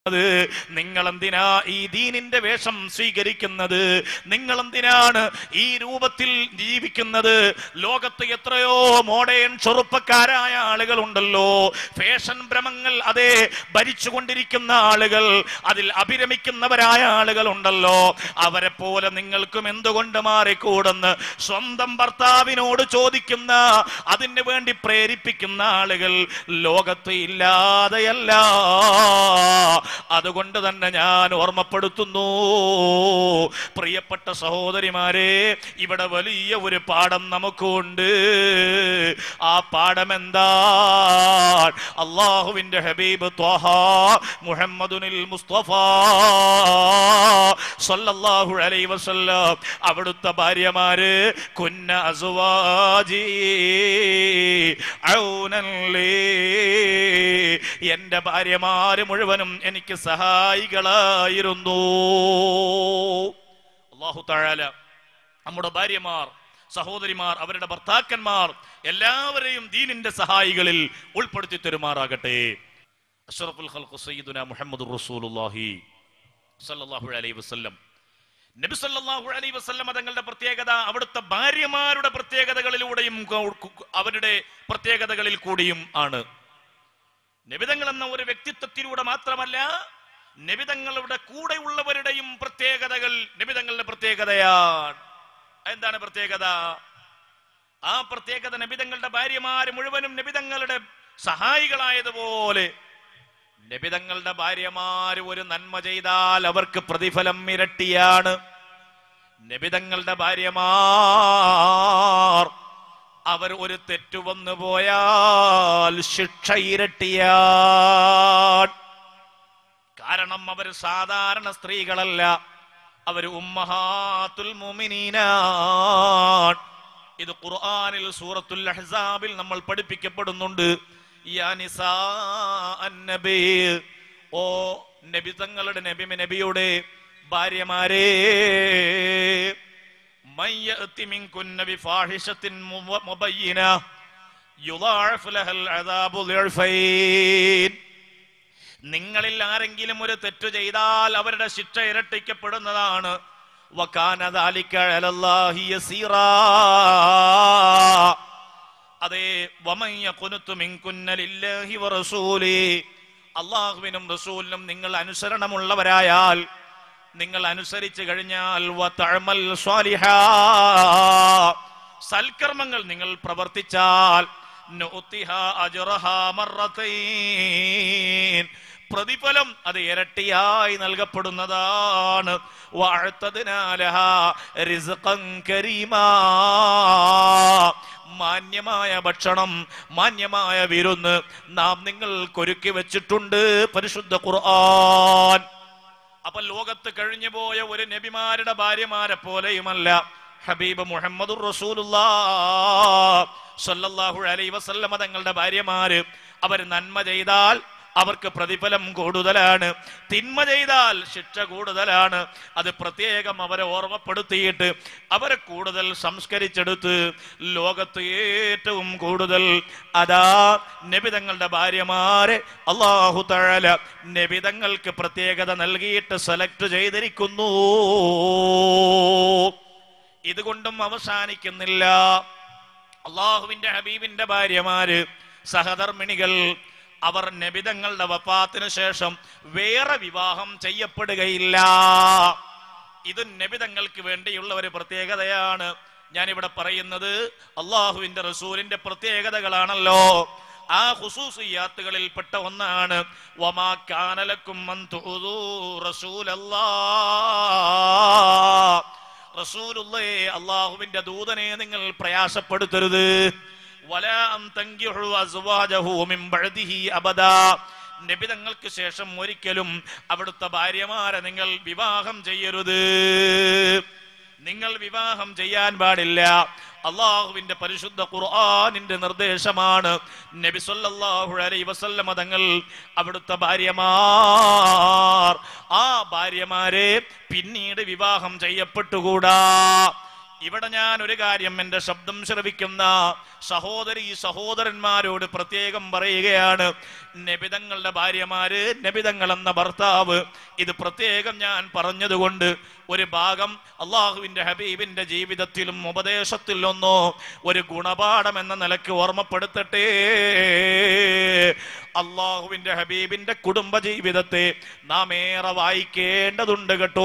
അത് നിങ്ങൾ എന്തിനാ ഈ ദീനിന്റെ വേഷം സ്വീകരിക്കുന്നത് നിങ്ങൾ എന്തിനാണ് ഈ രൂപത്തിൽ ജീവിക്കുന്നത് ലോകത്ത് എത്രയോ മോഡേൺ ചെറുപ്പക്കാരായ ആളുകളുണ്ടല്ലോ ഫാഷൻ ഭ്രമങ്ങൾ അതേ ഭരിച്ചുകൊണ്ടിരിക്കുന്ന ആളുകൾ അതിൽ അഭിരമിക്കുന്നവരായ ആളുകളുണ്ടല്ലോ അവരെ പോലെ നിങ്ങൾക്കും എന്തുകൊണ്ട് മാറിക്കൂടെന്ന് സ്വന്തം ഭർത്താവിനോട് ചോദിക്കുന്ന അതിന് വേണ്ടി പ്രേരിപ്പിക്കുന്ന ആളുകൾ ലോകത്ത് ഇല്ലാതെയല്ല അതുകൊണ്ട് തന്നെ ഞാൻ ഓർമ്മപ്പെടുത്തുന്നു പ്രിയപ്പെട്ട സഹോദരിമാരെ ഇവിടെ വലിയ ഒരു പാഠം നമുക്കുണ്ട് ആ പാഠം എന്താ അള്ളാഹുവിന്റെ ഹബീബ് ത്വഹ മുഹമ്മദുനിൽ മുസ്തഫ സല്ലല്ലാഹു അലൈഹി വസല്ലം അവിടുത്തെ ഭാര്യമാര് കുന്ന അസുവാജി ഔനല്ലീ എന്റെ ഭാര്യമാര് മുഴുവനും എനിക്ക് സഹായികളായിരുന്നു അള്ളാഹു താഴാല നമ്മുടെ ഭാര്യമാർ സഹോദരിമാർ അവരുടെ ഭർത്താക്കന്മാർ എല്ലാവരെയും ദീനിന്റെ സഹായികളിൽ ഉൾപ്പെടുത്തി തരുമാറാകട്ടെ അഷ്റഫുൽ ഖൽഖ് സയ്യിദുന മുഹമ്മദ് റസൂലുള്ളാഹി സല്ലല്ലാഹു അലൈഹി വസല്ലം നബി സല്ലല്ലാഹു അലൈഹി വസല്ലം തങ്ങളുടെ പ്രത്യേകത അവിടുത്തെ ഭാര്യമാരുടെ പ്രത്യേകതകളിലൂടെയും കു- കു- അവരുടെ പ്രത്യേകതകളിൽ കൂടിയും ആണ് നിബിതങ്ങൾ എന്ന ഒരു വ്യക്തിത്വത്തിലൂടെ മാത്രമല്ല നിബിതങ്ങളുടെ കൂടെയുള്ളവരുടെയും പ്രത്യേകതകൾ നിബിതങ്ങളുടെ പ്രത്യേകതയാണ് എന്താണ് പ്രത്യേകത ആ പ്രത്യേകത നബിതങ്ങളുടെ ഭാര്യമാര് മുഴുവനും നബിതങ്ങളുടെ സഹായികളായതുപോലെ നബിതങ്ങളുടെ ഭാര്യമാര് ഒരു നന്മ ചെയ്താൽ അവർക്ക് പ്രതിഫലം ഇരട്ടിയാണ് നബിതങ്ങളുടെ ഭാര്യമാർ അവർ ഒരു തെറ്റു വന്നു പോയാൽ ശിക്ഷ ഇരട്ടിയാണ് കാരണം അവർ സാധാരണ സ്ത്രീകളല്ല അവർ ഉമ്മഹാത്തുൽ മുമിനീനാണ് ഇത് ഖുർആനിൽ സൂറത്തുൽ അഹ്സാബിൽ നമ്മൾ പഠിപ്പിക്കപ്പെടുന്നുണ്ട് യാ നിസാ അന്നബി ഓ നബി തങ്ങളുടെ നബി നബിയുടെ ഭാര്യമാരെ من يأت منكن بفاحشة مب- مبينة يضاعف لها العذاب ضعفين നിങ്ങളിൽ ആരെങ്കിലും ഒരു തെറ്റു ചെയ്താൽ അവരുടെ ശിക്ഷ ഇരട്ടിക്കപ്പെടുന്നതാണ് വകാന ذلك على الله يسيرا. അതെ വമൻ യഖ്നുതു മിൻകുന്ന ലില്ലാഹി വറസൂലി അള്ളാഹുവിനും റസൂലിനും നിങ്ങൾ അനുസരണമുള്ളവരായാൽ നിങ്ങൾ അനുസരിച്ചു കഴിഞ്ഞാൽ വതഅമൽ സ്വാലിഹാ. സൽക്കർമ്മങ്ങൾ നിങ്ങൾ പ്രവർത്തിച്ചാൽ നുഅ്തിഹാ അജ്റഹാ മർറതൈൻ. പ്രതിഫലം അത് ഇരട്ടിയായി നൽകപ്പെടുന്നതാണ് വഅഅ്തദ്നാ ലഹാ റിസ്ഖൻ കരീമാ. മാന്യമായ ഭക്ഷണം മാന്യമായ വിരുന്ന് നാം നിങ്ങൾക്കൊരുക്കി വെച്ചിട്ടുണ്ട് പരിശുദ്ധ ഖുർആൻ അപ്പൊ ലോകത്ത് കഴിഞ്ഞു പോയ ഒരു നബിമാരുടെ ഭാര്യമാരെ പോലെയുമല്ല ഹബീബ് മുഹമ്മദ് സല്ലല്ലാഹു അലൈഹി വസല്ലമ തങ്ങളുടെ ഭാര്യമാര് അവർ നന്മ ചെയ്താൽ അവർക്ക് പ്രതിഫലം കൂടുതലാണ് തിന്മ ചെയ്താൽ ശിക്ഷ കൂടുതലാണ് അത് പ്രത്യേകം അവരെ ഓർമ്മപ്പെടുത്തിയിട്ട് അവരെ കൂടുതൽ സംസ്കരിച്ചെടുത്ത് ലോകത്ത് ഏറ്റവും കൂടുതൽ അതാ നബിതങ്ങളുടെ ഭാര്യമാരെ അള്ളാഹു തഴല നബിതങ്ങൾക്ക് പ്രത്യേകത നൽകിയിട്ട് സെലക്ട് ചെയ്തിരിക്കുന്നു ഇതുകൊണ്ടും അവസാനിക്കുന്നില്ല അള്ളാഹുവിന്റെ ഹബീബിന്റെ ഭാര്യമാര് സഹധർമ്മിണികൾ അവർ നബിതങ്ങളുടെ വഫാത്തിന് ശേഷം വേറെ വിവാഹം ചെയ്യപ്പെടുകയില്ല ഇത് നബിതങ്ങൾക്ക് വേണ്ടിയുള്ള ഒരു പ്രത്യേകതയാണ് ഞാൻ ഇവിടെ പറയുന്നത് അള്ളാഹുവിന്റെ റസൂലിന്റെ പ്രത്യേകതകളാണല്ലോ ആ ഹുസൂസിയാത്തുകളിൽ പെട്ട ഒന്നാണ് വമാ കാനലക്കും മൻ തുഉദൂ റസൂലല്ലാഹ് റസൂലുള്ളയെ അള്ളാഹുവിന്റെ ദൂതനെ നിങ്ങൾ പ്രയാസപ്പെടുത്തരുത് വലാ അൻ തൻകിഹു അസ്വാജഹു മിൻ ബഅദിഹി അബദാ നബി തങ്ങൾക്ക് ശേഷം ഒരിക്കലും അവിടുത്തെ ഭാര്യമാരെ നിങ്ങൾ വിവാഹം ചെയ്യരുത് നിങ്ങൾ വിവാഹം ചെയ്യാൻ പാടില്ല അള്ളാഹുവിന്റെ പരിശുദ്ധ ഖുർആനിന്റെ നിർദ്ദേശമാണ് നബി സല്ലല്ലാഹു അലൈഹി വസല്ലമ തങ്ങൾ അവിടുത്തെ ഭാര്യമാർ ആ ഭാര്യമാരെ പിന്നീട് വിവാഹം ചെയ്യപ്പെട്ടുകൂടാ ഇവിടെ ഞാൻ ഒരു കാര്യം എന്റെ ശബ്ദം ശ്രവിക്കുന്ന സഹോദരി സഹോദരന്മാരോട് പ്രത്യേകം പറയുകയാണ് നബിതങ്ങളുടെ ഭാര്യമാര് നബിതങ്ങൾ എന്ന ഭർത്താവ് ഇത് പ്രത്യേകം ഞാൻ പറഞ്ഞതുകൊണ്ട് ഒരു ഭാഗം അള്ളാഹുവിന്റെ ഹബീബിന്റെ ജീവിതത്തിലും ഉപദേശത്തിലൊന്നോ ഒരു ഗുണപാഠം എന്ന നിലക്ക് ഓർമ്മപ്പെടുത്തട്ടെ അള്ളാഹുവിന്റെ ഹബീബിന്റെ കുടുംബ ജീവിതത്തെ നാം ഏറെ വായിക്കേണ്ടതുണ്ട് കേട്ടോ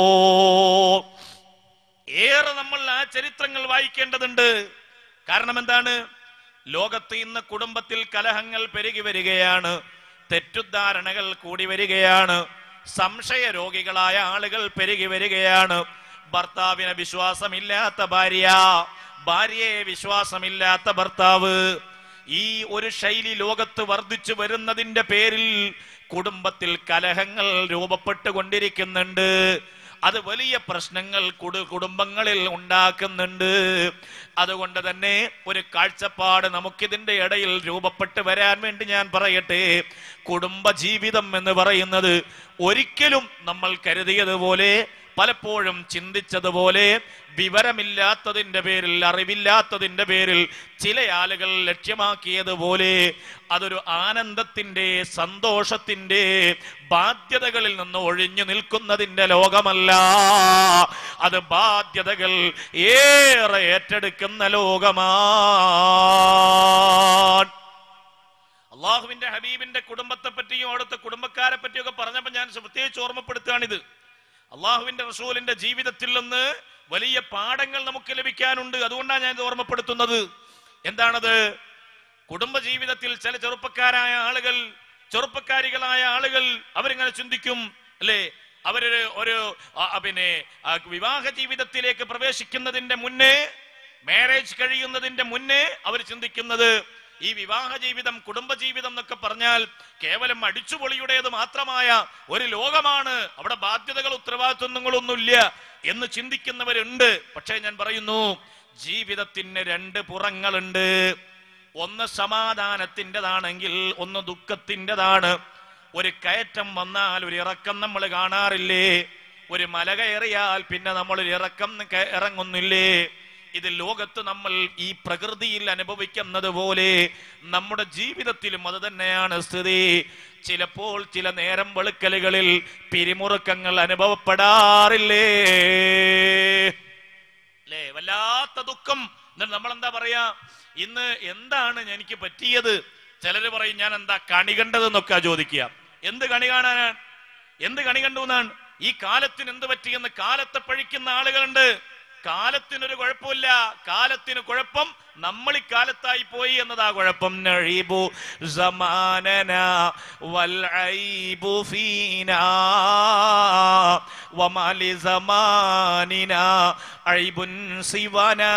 ഏറെ നമ്മൾ ആ ചരിത്രങ്ങൾ വായിക്കേണ്ടതുണ്ട് കാരണം എന്താണ് ലോകത്ത് ഇന്ന് കുടുംബത്തിൽ കലഹങ്ങൾ പെരുകി വരികയാണ് തെറ്റുദ്ധാരണകൾ കൂടി വരികയാണ് സംശയ രോഗികളായ ആളുകൾ പെരുകി വരികയാണ് ഭർത്താവിനെ വിശ്വാസമില്ലാത്ത ഭാര്യ ഭാര്യയെ വിശ്വാസമില്ലാത്ത ഭർത്താവ് ഈ ഒരു ശൈലി ലോകത്ത് വർദ്ധിച്ചു വരുന്നതിന്റെ പേരിൽ കുടുംബത്തിൽ കലഹങ്ങൾ രൂപപ്പെട്ടുകൊണ്ടിരിക്കുന്നുണ്ട് അത് വലിയ പ്രശ്നങ്ങൾ കുടു കുടുംബങ്ങളിൽ ഉണ്ടാക്കുന്നുണ്ട് അതുകൊണ്ട് തന്നെ ഒരു കാഴ്ചപ്പാട് നമുക്കിതിന്റെ ഇടയിൽ രൂപപ്പെട്ട് വരാൻ വേണ്ടി ഞാൻ പറയട്ടെ കുടുംബ ജീവിതം എന്ന് പറയുന്നത് ഒരിക്കലും നമ്മൾ കരുതിയതുപോലെ പലപ്പോഴും ചിന്തിച്ചതുപോലെ വിവരമില്ലാത്തതിന്റെ പേരിൽ അറിവില്ലാത്തതിന്റെ പേരിൽ ചില ആളുകൾ ലക്ഷ്യമാക്കിയതുപോലെ അതൊരു ആനന്ദത്തിന്റെ സന്തോഷത്തിന്റെ ബാധ്യതകളിൽ നിന്ന് ഒഴിഞ്ഞു നിൽക്കുന്നതിന്റെ ലോകമല്ല അത് ബാധ്യതകൾ ഏറെ ഏറ്റെടുക്കുന്ന ലോകമാണ് അള്ളാഹുവിന്റെ ഹബീബിന്റെ കുടുംബത്തെ പറ്റിയും അവിടുത്തെ കുടുംബക്കാരെ പറ്റിയൊക്കെ പറഞ്ഞപ്പോൾ ഞാൻ പ്രത്യേകിച്ച് ഓർമ്മപ്പെടുത്തുകയാണിത് അള്ളാഹുവിന്റെ റസൂലിന്റെ ജീവിതത്തിൽ നിന്ന് വലിയ പാഠങ്ങൾ നമുക്ക് ലഭിക്കാനുണ്ട് അതുകൊണ്ടാണ് ഞാൻ ഇത് ഓർമ്മപ്പെടുത്തുന്നത് എന്താണത് കുടുംബ ജീവിതത്തിൽ ചില ചെറുപ്പക്കാരായ ആളുകൾ ചെറുപ്പക്കാരികളായ ആളുകൾ അവരിങ്ങനെ ചിന്തിക്കും അല്ലേ അവരൊരു ഒരു ആ, ആ, പിന്നെ ആ, വിവാഹ ജീവിതത്തിലേക്ക് പ്രവേശിക്കുന്നതിന്റെ മുന്നേ മാരേജ് കഴിയുന്നതിന്റെ മുന്നേ അവർ ചിന്തിക്കുന്നത് ഈ വിവാഹ ജീവിതം കുടുംബ ജീവിതം എന്നൊക്കെ പറഞ്ഞാൽ കേവലം അടിച്ചുപൊളിയുടേത് മാത്രമായ ഒരു ലോകമാണ് അവിടെ ബാധ്യതകൾ ഉത്തരവാദിത്വങ്ങളൊന്നുമില്ല എന്ന് ചിന്തിക്കുന്നവരുണ്ട് പക്ഷേ ഞാൻ പറയുന്നു ജീവിതത്തിന് രണ്ട് പുറങ്ങളുണ്ട് ഒന്ന് സമാധാനത്തിൻ്റെതാണെങ്കിൽ ഒന്ന് ദുഃഖത്തിൻ്റെതാണ് ഒരു കയറ്റം വന്നാൽ ഒരു ഇറക്കം നമ്മൾ കാണാറില്ലേ ഒരു മല കയറിയാൽ പിന്നെ നമ്മൾ ഒരു ഇറക്കം ക- ഇറങ്ങുന്നില്ലേ ഇത് ലോകത്ത് നമ്മൾ ഈ പ്രകൃതിയിൽ അനുഭവിക്കുന്നത് പോലെ നമ്മുടെ ജീവിതത്തിലും അത് തന്നെയാണ് സ്ഥിതി ചിലപ്പോൾ ചില നേരം വെളുക്കലുകളിൽ പിരിമുറുക്കങ്ങൾ അനുഭവപ്പെടാറില്ലേ അല്ലേ വല്ലാത്ത ദുഃഖം എന്നിട്ട് നമ്മൾ എന്താ പറയാ ഇന്ന് എന്താണ് എനിക്ക് പറ്റിയത് ചിലര് പറയും ഞാൻ എന്താ കണി കണ്ടതെന്നൊക്കെ ചോദിക്കുക എന്ത് കണി കാണാനാണ് എന്ത് കണി കണ്ടു എന്നാണ് ഈ കാലത്തിന് എന്ത് പറ്റിയെന്ന് കാലത്തെ പഴിക്കുന്ന ആളുകളുണ്ട് കാലത്തിനൊരു കുഴപ്പമില്ല കാലത്തിന് കുഴപ്പം നമ്മൾ ഈ കാലത്തായി പോയി എന്നതാ കുഴപ്പം നഴീബു സമാനന വൽ ഐബു ഫീനാ വമാലി സമാനിന ഐബുൻ സിവനാ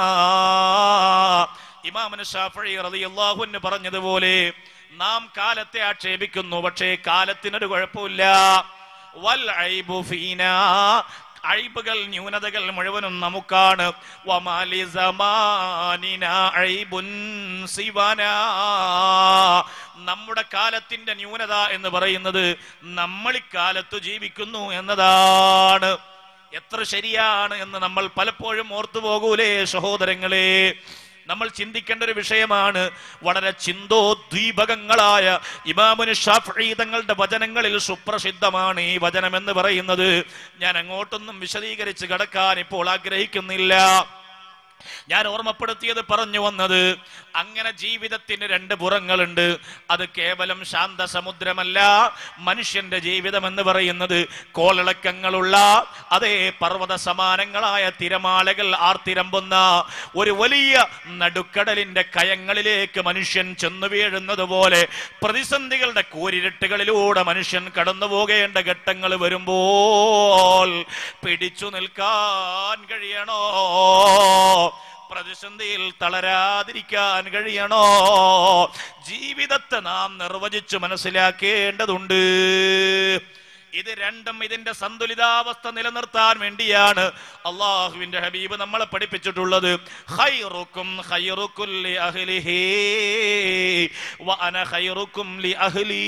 ഇമാമന് ഷാഫി റളിയല്ലാഹു അൻഹു പറഞ്ഞതുപോലെ നാം കാലത്തെ ആക്ഷേപിക്കുന്നു പക്ഷേ കാലത്തിനൊരു കുഴപ്പമില്ല വൽ ഐബു ഫീനാ അഴിബുകൾ ന്യൂനതകൾ മുഴുവനും നമുക്കാണ് വമാലി സമാനിന അഴിബുൻ സിവനാ. നമ്മുടെ കാലത്തിന്റെ ന്യൂനത എന്ന് പറയുന്നത് നമ്മൾ ഇക്കാലത്ത് ജീവിക്കുന്നു എന്നതാണ് എത്ര ശരിയാണ് എന്ന് നമ്മൾ പലപ്പോഴും ഓർത്തു പോകൂലേ സഹോദരങ്ങളെ നമ്മൾ ചിന്തിക്കേണ്ട ഒരു വിഷയമാണ് വളരെ ചിന്തോദ്വീപകങ്ങളായ ഇമാമുന് ഷാഫി തങ്ങളുടെ വചനങ്ങളിൽ സുപ്രസിദ്ധമാണ് ഈ വചനം എന്ന് പറയുന്നത് ഞാൻ അങ്ങോട്ടൊന്നും വിശദീകരിച്ച് കടക്കാൻ ഇപ്പോൾ ആഗ്രഹിക്കുന്നില്ല ഞാൻ ഓർമ്മപ്പെടുത്തിയത് പറഞ്ഞു വന്നത് അങ്ങനെ ജീവിതത്തിന് രണ്ട് പുറങ്ങളുണ്ട് അത് കേവലം ശാന്ത സമുദ്രമല്ല മനുഷ്യന്റെ ജീവിതം എന്ന് പറയുന്നത് കോളിളക്കങ്ങളുള്ള അതേ പർവ്വത സമാനങ്ങളായ തിരമാലകൾ ആർത്തിരമ്പുന്ന ഒരു വലിയ നടുക്കടലിന്റെ കയങ്ങളിലേക്ക് മനുഷ്യൻ ചെന്നു വീഴുന്നത് പോലെ പ്രതിസന്ധികളുടെ കൂരിരട്ടുകളിലൂടെ മനുഷ്യൻ കടന്നു പോകേണ്ട ഘട്ടങ്ങൾ വരുമ്പോൾ പിടിച്ചു നിൽക്കാൻ കഴിയണോ പ്രതിസന്ധിയിൽ തളരാതിരിക്കാൻ കഴിയണോ ജീവിതത്തെ നാം നിർവചിച്ചു മനസ്സിലാക്കേണ്ടതുണ്ട് ഇത് രണ്ടും ഇതിന്റെ സന്തുലിതാവസ്ഥ നിലനിർത്താൻ വേണ്ടിയാണ് അള്ളാഹുവിന്റെ ഹബീബ് നമ്മളെ പഠിപ്പിച്ചിട്ടുള്ളത് ഖൈറുക്കും ഖൈറുക്കും ലി അഹ്ലിഹി വ അന ഖൈറുക്കും ലി അഹ്ലി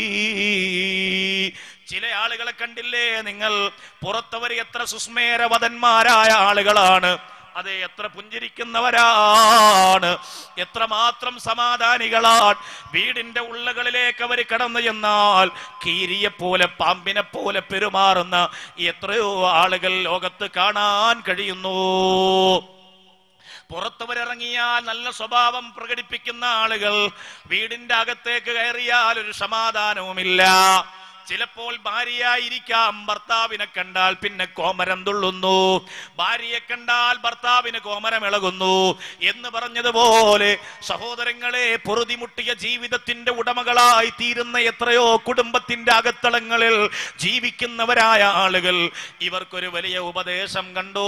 ചില ആളുകളെ കണ്ടില്ലേ നിങ്ങൾ പുറത്തവർ എത്ര സുസ്മേരവതന്മാരായ ആളുകളാണ് അതെ എത്ര പുഞ്ചിരിക്കുന്നവരാണ് എത്രമാത്രം സമാധാനികളാണ് വീടിന്റെ ഉള്ളകളിലേക്ക് അവർ കടന്നു ചെന്നാൽ കീരിയെ പോലെ പാമ്പിനെ പോലെ പെരുമാറുന്ന എത്രയോ ആളുകൾ ലോകത്ത് കാണാൻ കഴിയുന്നു പുറത്തവരിറങ്ങിയാൽ നല്ല സ്വഭാവം പ്രകടിപ്പിക്കുന്ന ആളുകൾ വീടിന്റെ അകത്തേക്ക് കയറിയാൽ ഒരു സമാധാനവുമില്ല ചിലപ്പോൾ ഭാര്യയായിരിക്കാം ഭർത്താവിനെ കണ്ടാൽ പിന്നെ കോമരം തുള്ളുന്നു ഭാര്യയെ കണ്ടാൽ ഭർത്താവിന് കോമരം ഇളകുന്നു എന്ന് പറഞ്ഞതുപോലെ സഹോദരങ്ങളെ പൊറുതിമുട്ടിയ ജീവിതത്തിന്റെ ഉടമകളായി തീരുന്ന എത്രയോ കുടുംബത്തിന്റെ അകത്തളങ്ങളിൽ ജീവിക്കുന്നവരായ ആളുകൾ ഇവർക്കൊരു വലിയ ഉപദേശം കണ്ടോ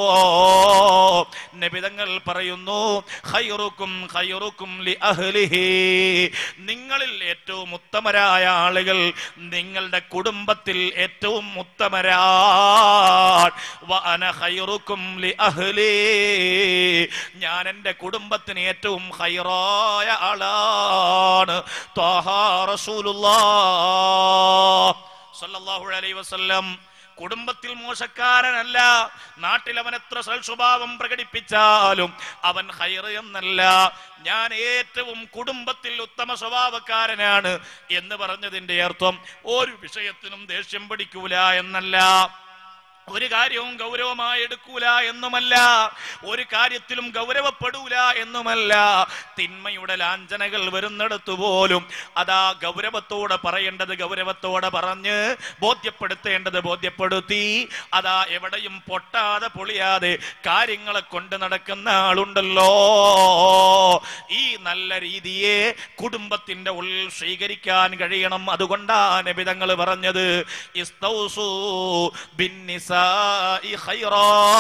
നബിതങ്ങൾ പറയുന്നു ഖൈറുക്കും ഖൈറുക്കും ലി അഹ്ലിഹി നിങ്ങളിൽ ഏറ്റവും ഉത്തമരായ ആളുകൾ നിങ്ങളുടെ കുടുംബത്തിൽ ഏറ്റവും ഉത്തമരാൻ വ അന ഖൈറുക്കും ലി അഹ്ലി ഞാൻ എൻ്റെ കുടുംബത്തിന് ഏറ്റവും ഖൈറായ ആളാണ് ത്വാഹ റസൂലുള്ളാഹ് സല്ലല്ലാഹു അലൈഹി വസല്ലം കുടുംബത്തിൽ മോശക്കാരനല്ല നാട്ടിൽ അവൻ എത്ര സൽസ്വഭാവം പ്രകടിപ്പിച്ചാലും അവൻ ഹൈറ് എന്നല്ല ഞാൻ ഏറ്റവും കുടുംബത്തിൽ ഉത്തമ സ്വഭാവക്കാരനാണ് എന്ന് പറഞ്ഞതിന്റെ അർത്ഥം ഒരു വിഷയത്തിനും ദേഷ്യം പിടിക്കൂല എന്നല്ല ഒരു കാര്യവും ഗൗരവമായി എടുക്കൂല എന്നുമല്ല ഒരു കാര്യത്തിലും ഗൗരവപ്പെടൂല എന്നുമല്ല തിന്മയുടെ ലാഞ്ചനകൾ വരുന്നിടത്തു പോലും അതാ ഗൗരവത്തോടെ പറയേണ്ടത് ഗൗരവത്തോടെ പറഞ്ഞ് ബോധ്യപ്പെടുത്തേണ്ടത് ബോധ്യപ്പെടുത്തി അതാ എവിടെയും പൊട്ടാതെ പൊളിയാതെ കാര്യങ്ങളെ കൊണ്ട് നടക്കുന്ന ആളുണ്ടല്ലോ ഈ നല്ല രീതിയെ കുടുംബത്തിന്റെ ഉള്ളിൽ സ്വീകരിക്കാൻ കഴിയണം അതുകൊണ്ടാണ് നബിതങ്ങൾ പറഞ്ഞത് ഇസ്തൗസു ബിന്നിസാഇ ഖൈറാ.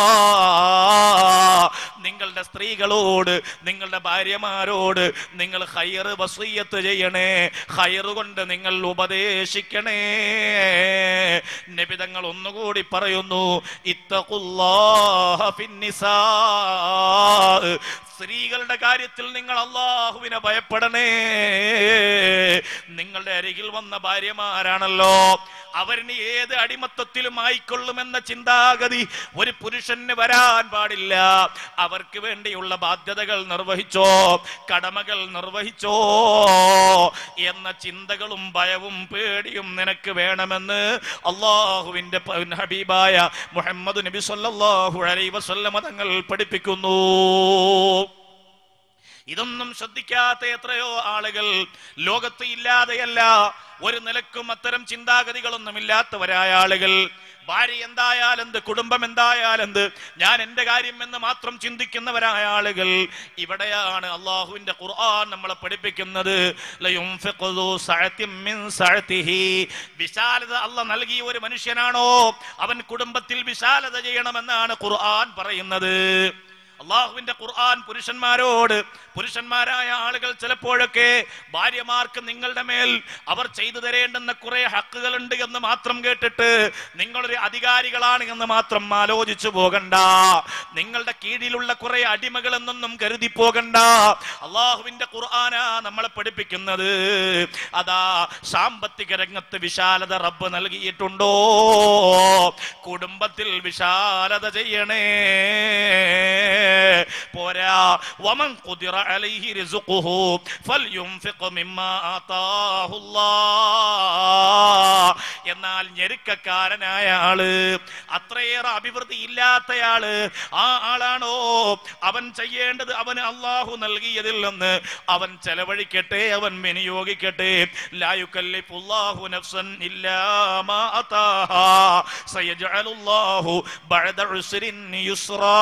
നിങ്ങളുടെ സ്ത്രീകളോട് നിങ്ങളുടെ ഭാര്യമാരോട് നിങ്ങൾ ഹയറ് വസീയത്ത് ചെയ്യണേ ഹയറ് കൊണ്ട് നിങ്ങൾ ഉപദേശിക്കണേ നബിതങ്ങൾ ഒന്നുകൂടി പറയുന്നു ഇത്തഖുല്ലാഹ ഫിന്നിസാ സ്ത്രീകളുടെ കാര്യത്തിൽ നിങ്ങൾ അള്ളാഹുവിനെ ഭയപ്പെടണേ നിങ്ങളുടെ അരികിൽ വന്ന ഭാര്യമാരാണല്ലോ അവരിന് ഏത് അടിമത്തത്തിലും ആയിക്കൊള്ളുമെന്ന ചിന്താഗതി ഒരു പുരുഷന് വരാൻ പാടില്ല അവർക്ക് വേണ്ടിയുള്ള ബാധ്യതകൾ നിർവഹിച്ചോ കടമകൾ നിർവഹിച്ചോ എന്ന ചിന്തകളും ഭയവും പേടിയും നിനക്ക് വേണമെന്ന് അള്ളാഹുവിന്റെ പ- ഹബീബായ മുഹമ്മദ് നബി സല്ലല്ലാഹു അലൈഹി വസല്ലമ തങ്ങൾ പഠിപ്പിക്കുന്നു ഇതൊന്നും ശ്രദ്ധിക്കാത്ത എത്രയോ ആളുകൾ ലോകത്ത് ഇല്ലാതെയല്ല ഒരു നിലക്കും അത്തരം ചിന്താഗതികളൊന്നും ഇല്ലാത്തവരായ ആളുകൾ ഭാര്യ എന്തായാലെന്ത് കുടുംബം എന്തായാലെന്ത് ഞാൻ എന്റെ കാര്യം എന്ന് മാത്രം ചിന്തിക്കുന്നവരായ ആളുകൾ ഇവിടെയാണ് അള്ളാഹുവിന്റെ ഖുർആൻ നമ്മളെ പഠിപ്പിക്കുന്നത് ലയുൻഫിഖു ദു സഅത്തിൻ മിൻ സഅതിഹി. വിശാലത അല്ല നൽകിയ ഒരു മനുഷ്യനാണോ അവൻ കുടുംബത്തിൽ വിശാലത ചെയ്യണമെന്നാണ് ഖുർആൻ പറയുന്നത് അള്ളാഹുവിന്റെ ഖുർആൻ പുരുഷന്മാരോട് പുരുഷന്മാരായ ആളുകൾ ചിലപ്പോഴൊക്കെ ഭാര്യമാർക്ക് നിങ്ങളുടെ മേൽ അവർ ചെയ്തു തരേണ്ടുന്ന കുറെ ഹക്കുകളുണ്ട് എന്ന് മാത്രം കേട്ടിട്ട് നിങ്ങളൊരു അധികാരികളാണ് എന്ന് മാത്രം ആലോചിച്ചു പോകണ്ട നിങ്ങളുടെ കീഴിലുള്ള കുറെ അടിമകൾ എന്നൊന്നും കരുതി പോകണ്ട അള്ളാഹുവിന്റെ ഖുർആനാ നമ്മളെ പഠിപ്പിക്കുന്നത് അതാ സാമ്പത്തിക രംഗത്ത് വിശാലത റബ്ബ് നൽകിയിട്ടുണ്ടോ കുടുംബത്തിൽ വിശാലത ചെയ്യണേ പോരാ വമൻ ഖുദിറ അലൈഹി റിസ്ഖുഹു ഫൽയുൻഫിഖ് മിമ്മാ ആതാഹുല്ലാഹ് എന്നാൽ ഞെരുക്കക്കാരനായ ആള് അത്രയേറെ അഭിവൃദ്ധി ഇല്ലാത്തയാള് ആ ആളാണോ അവൻ ചെയ്യേണ്ടത് അവന് അള്ളാഹു നൽകിയതിൽ നിന്ന് അവൻ ചെലവഴിക്കട്ടെ അവൻ വിനിയോഗിക്കട്ടെ ലായുക്കല്ലിഫുല്ലാഹു നഫ്സൻ ഇല്ലാ മാ അതാഹാ സയജഅലുല്ലാഹു ബഅദ ഉസ്രിൻ യുസ്റാ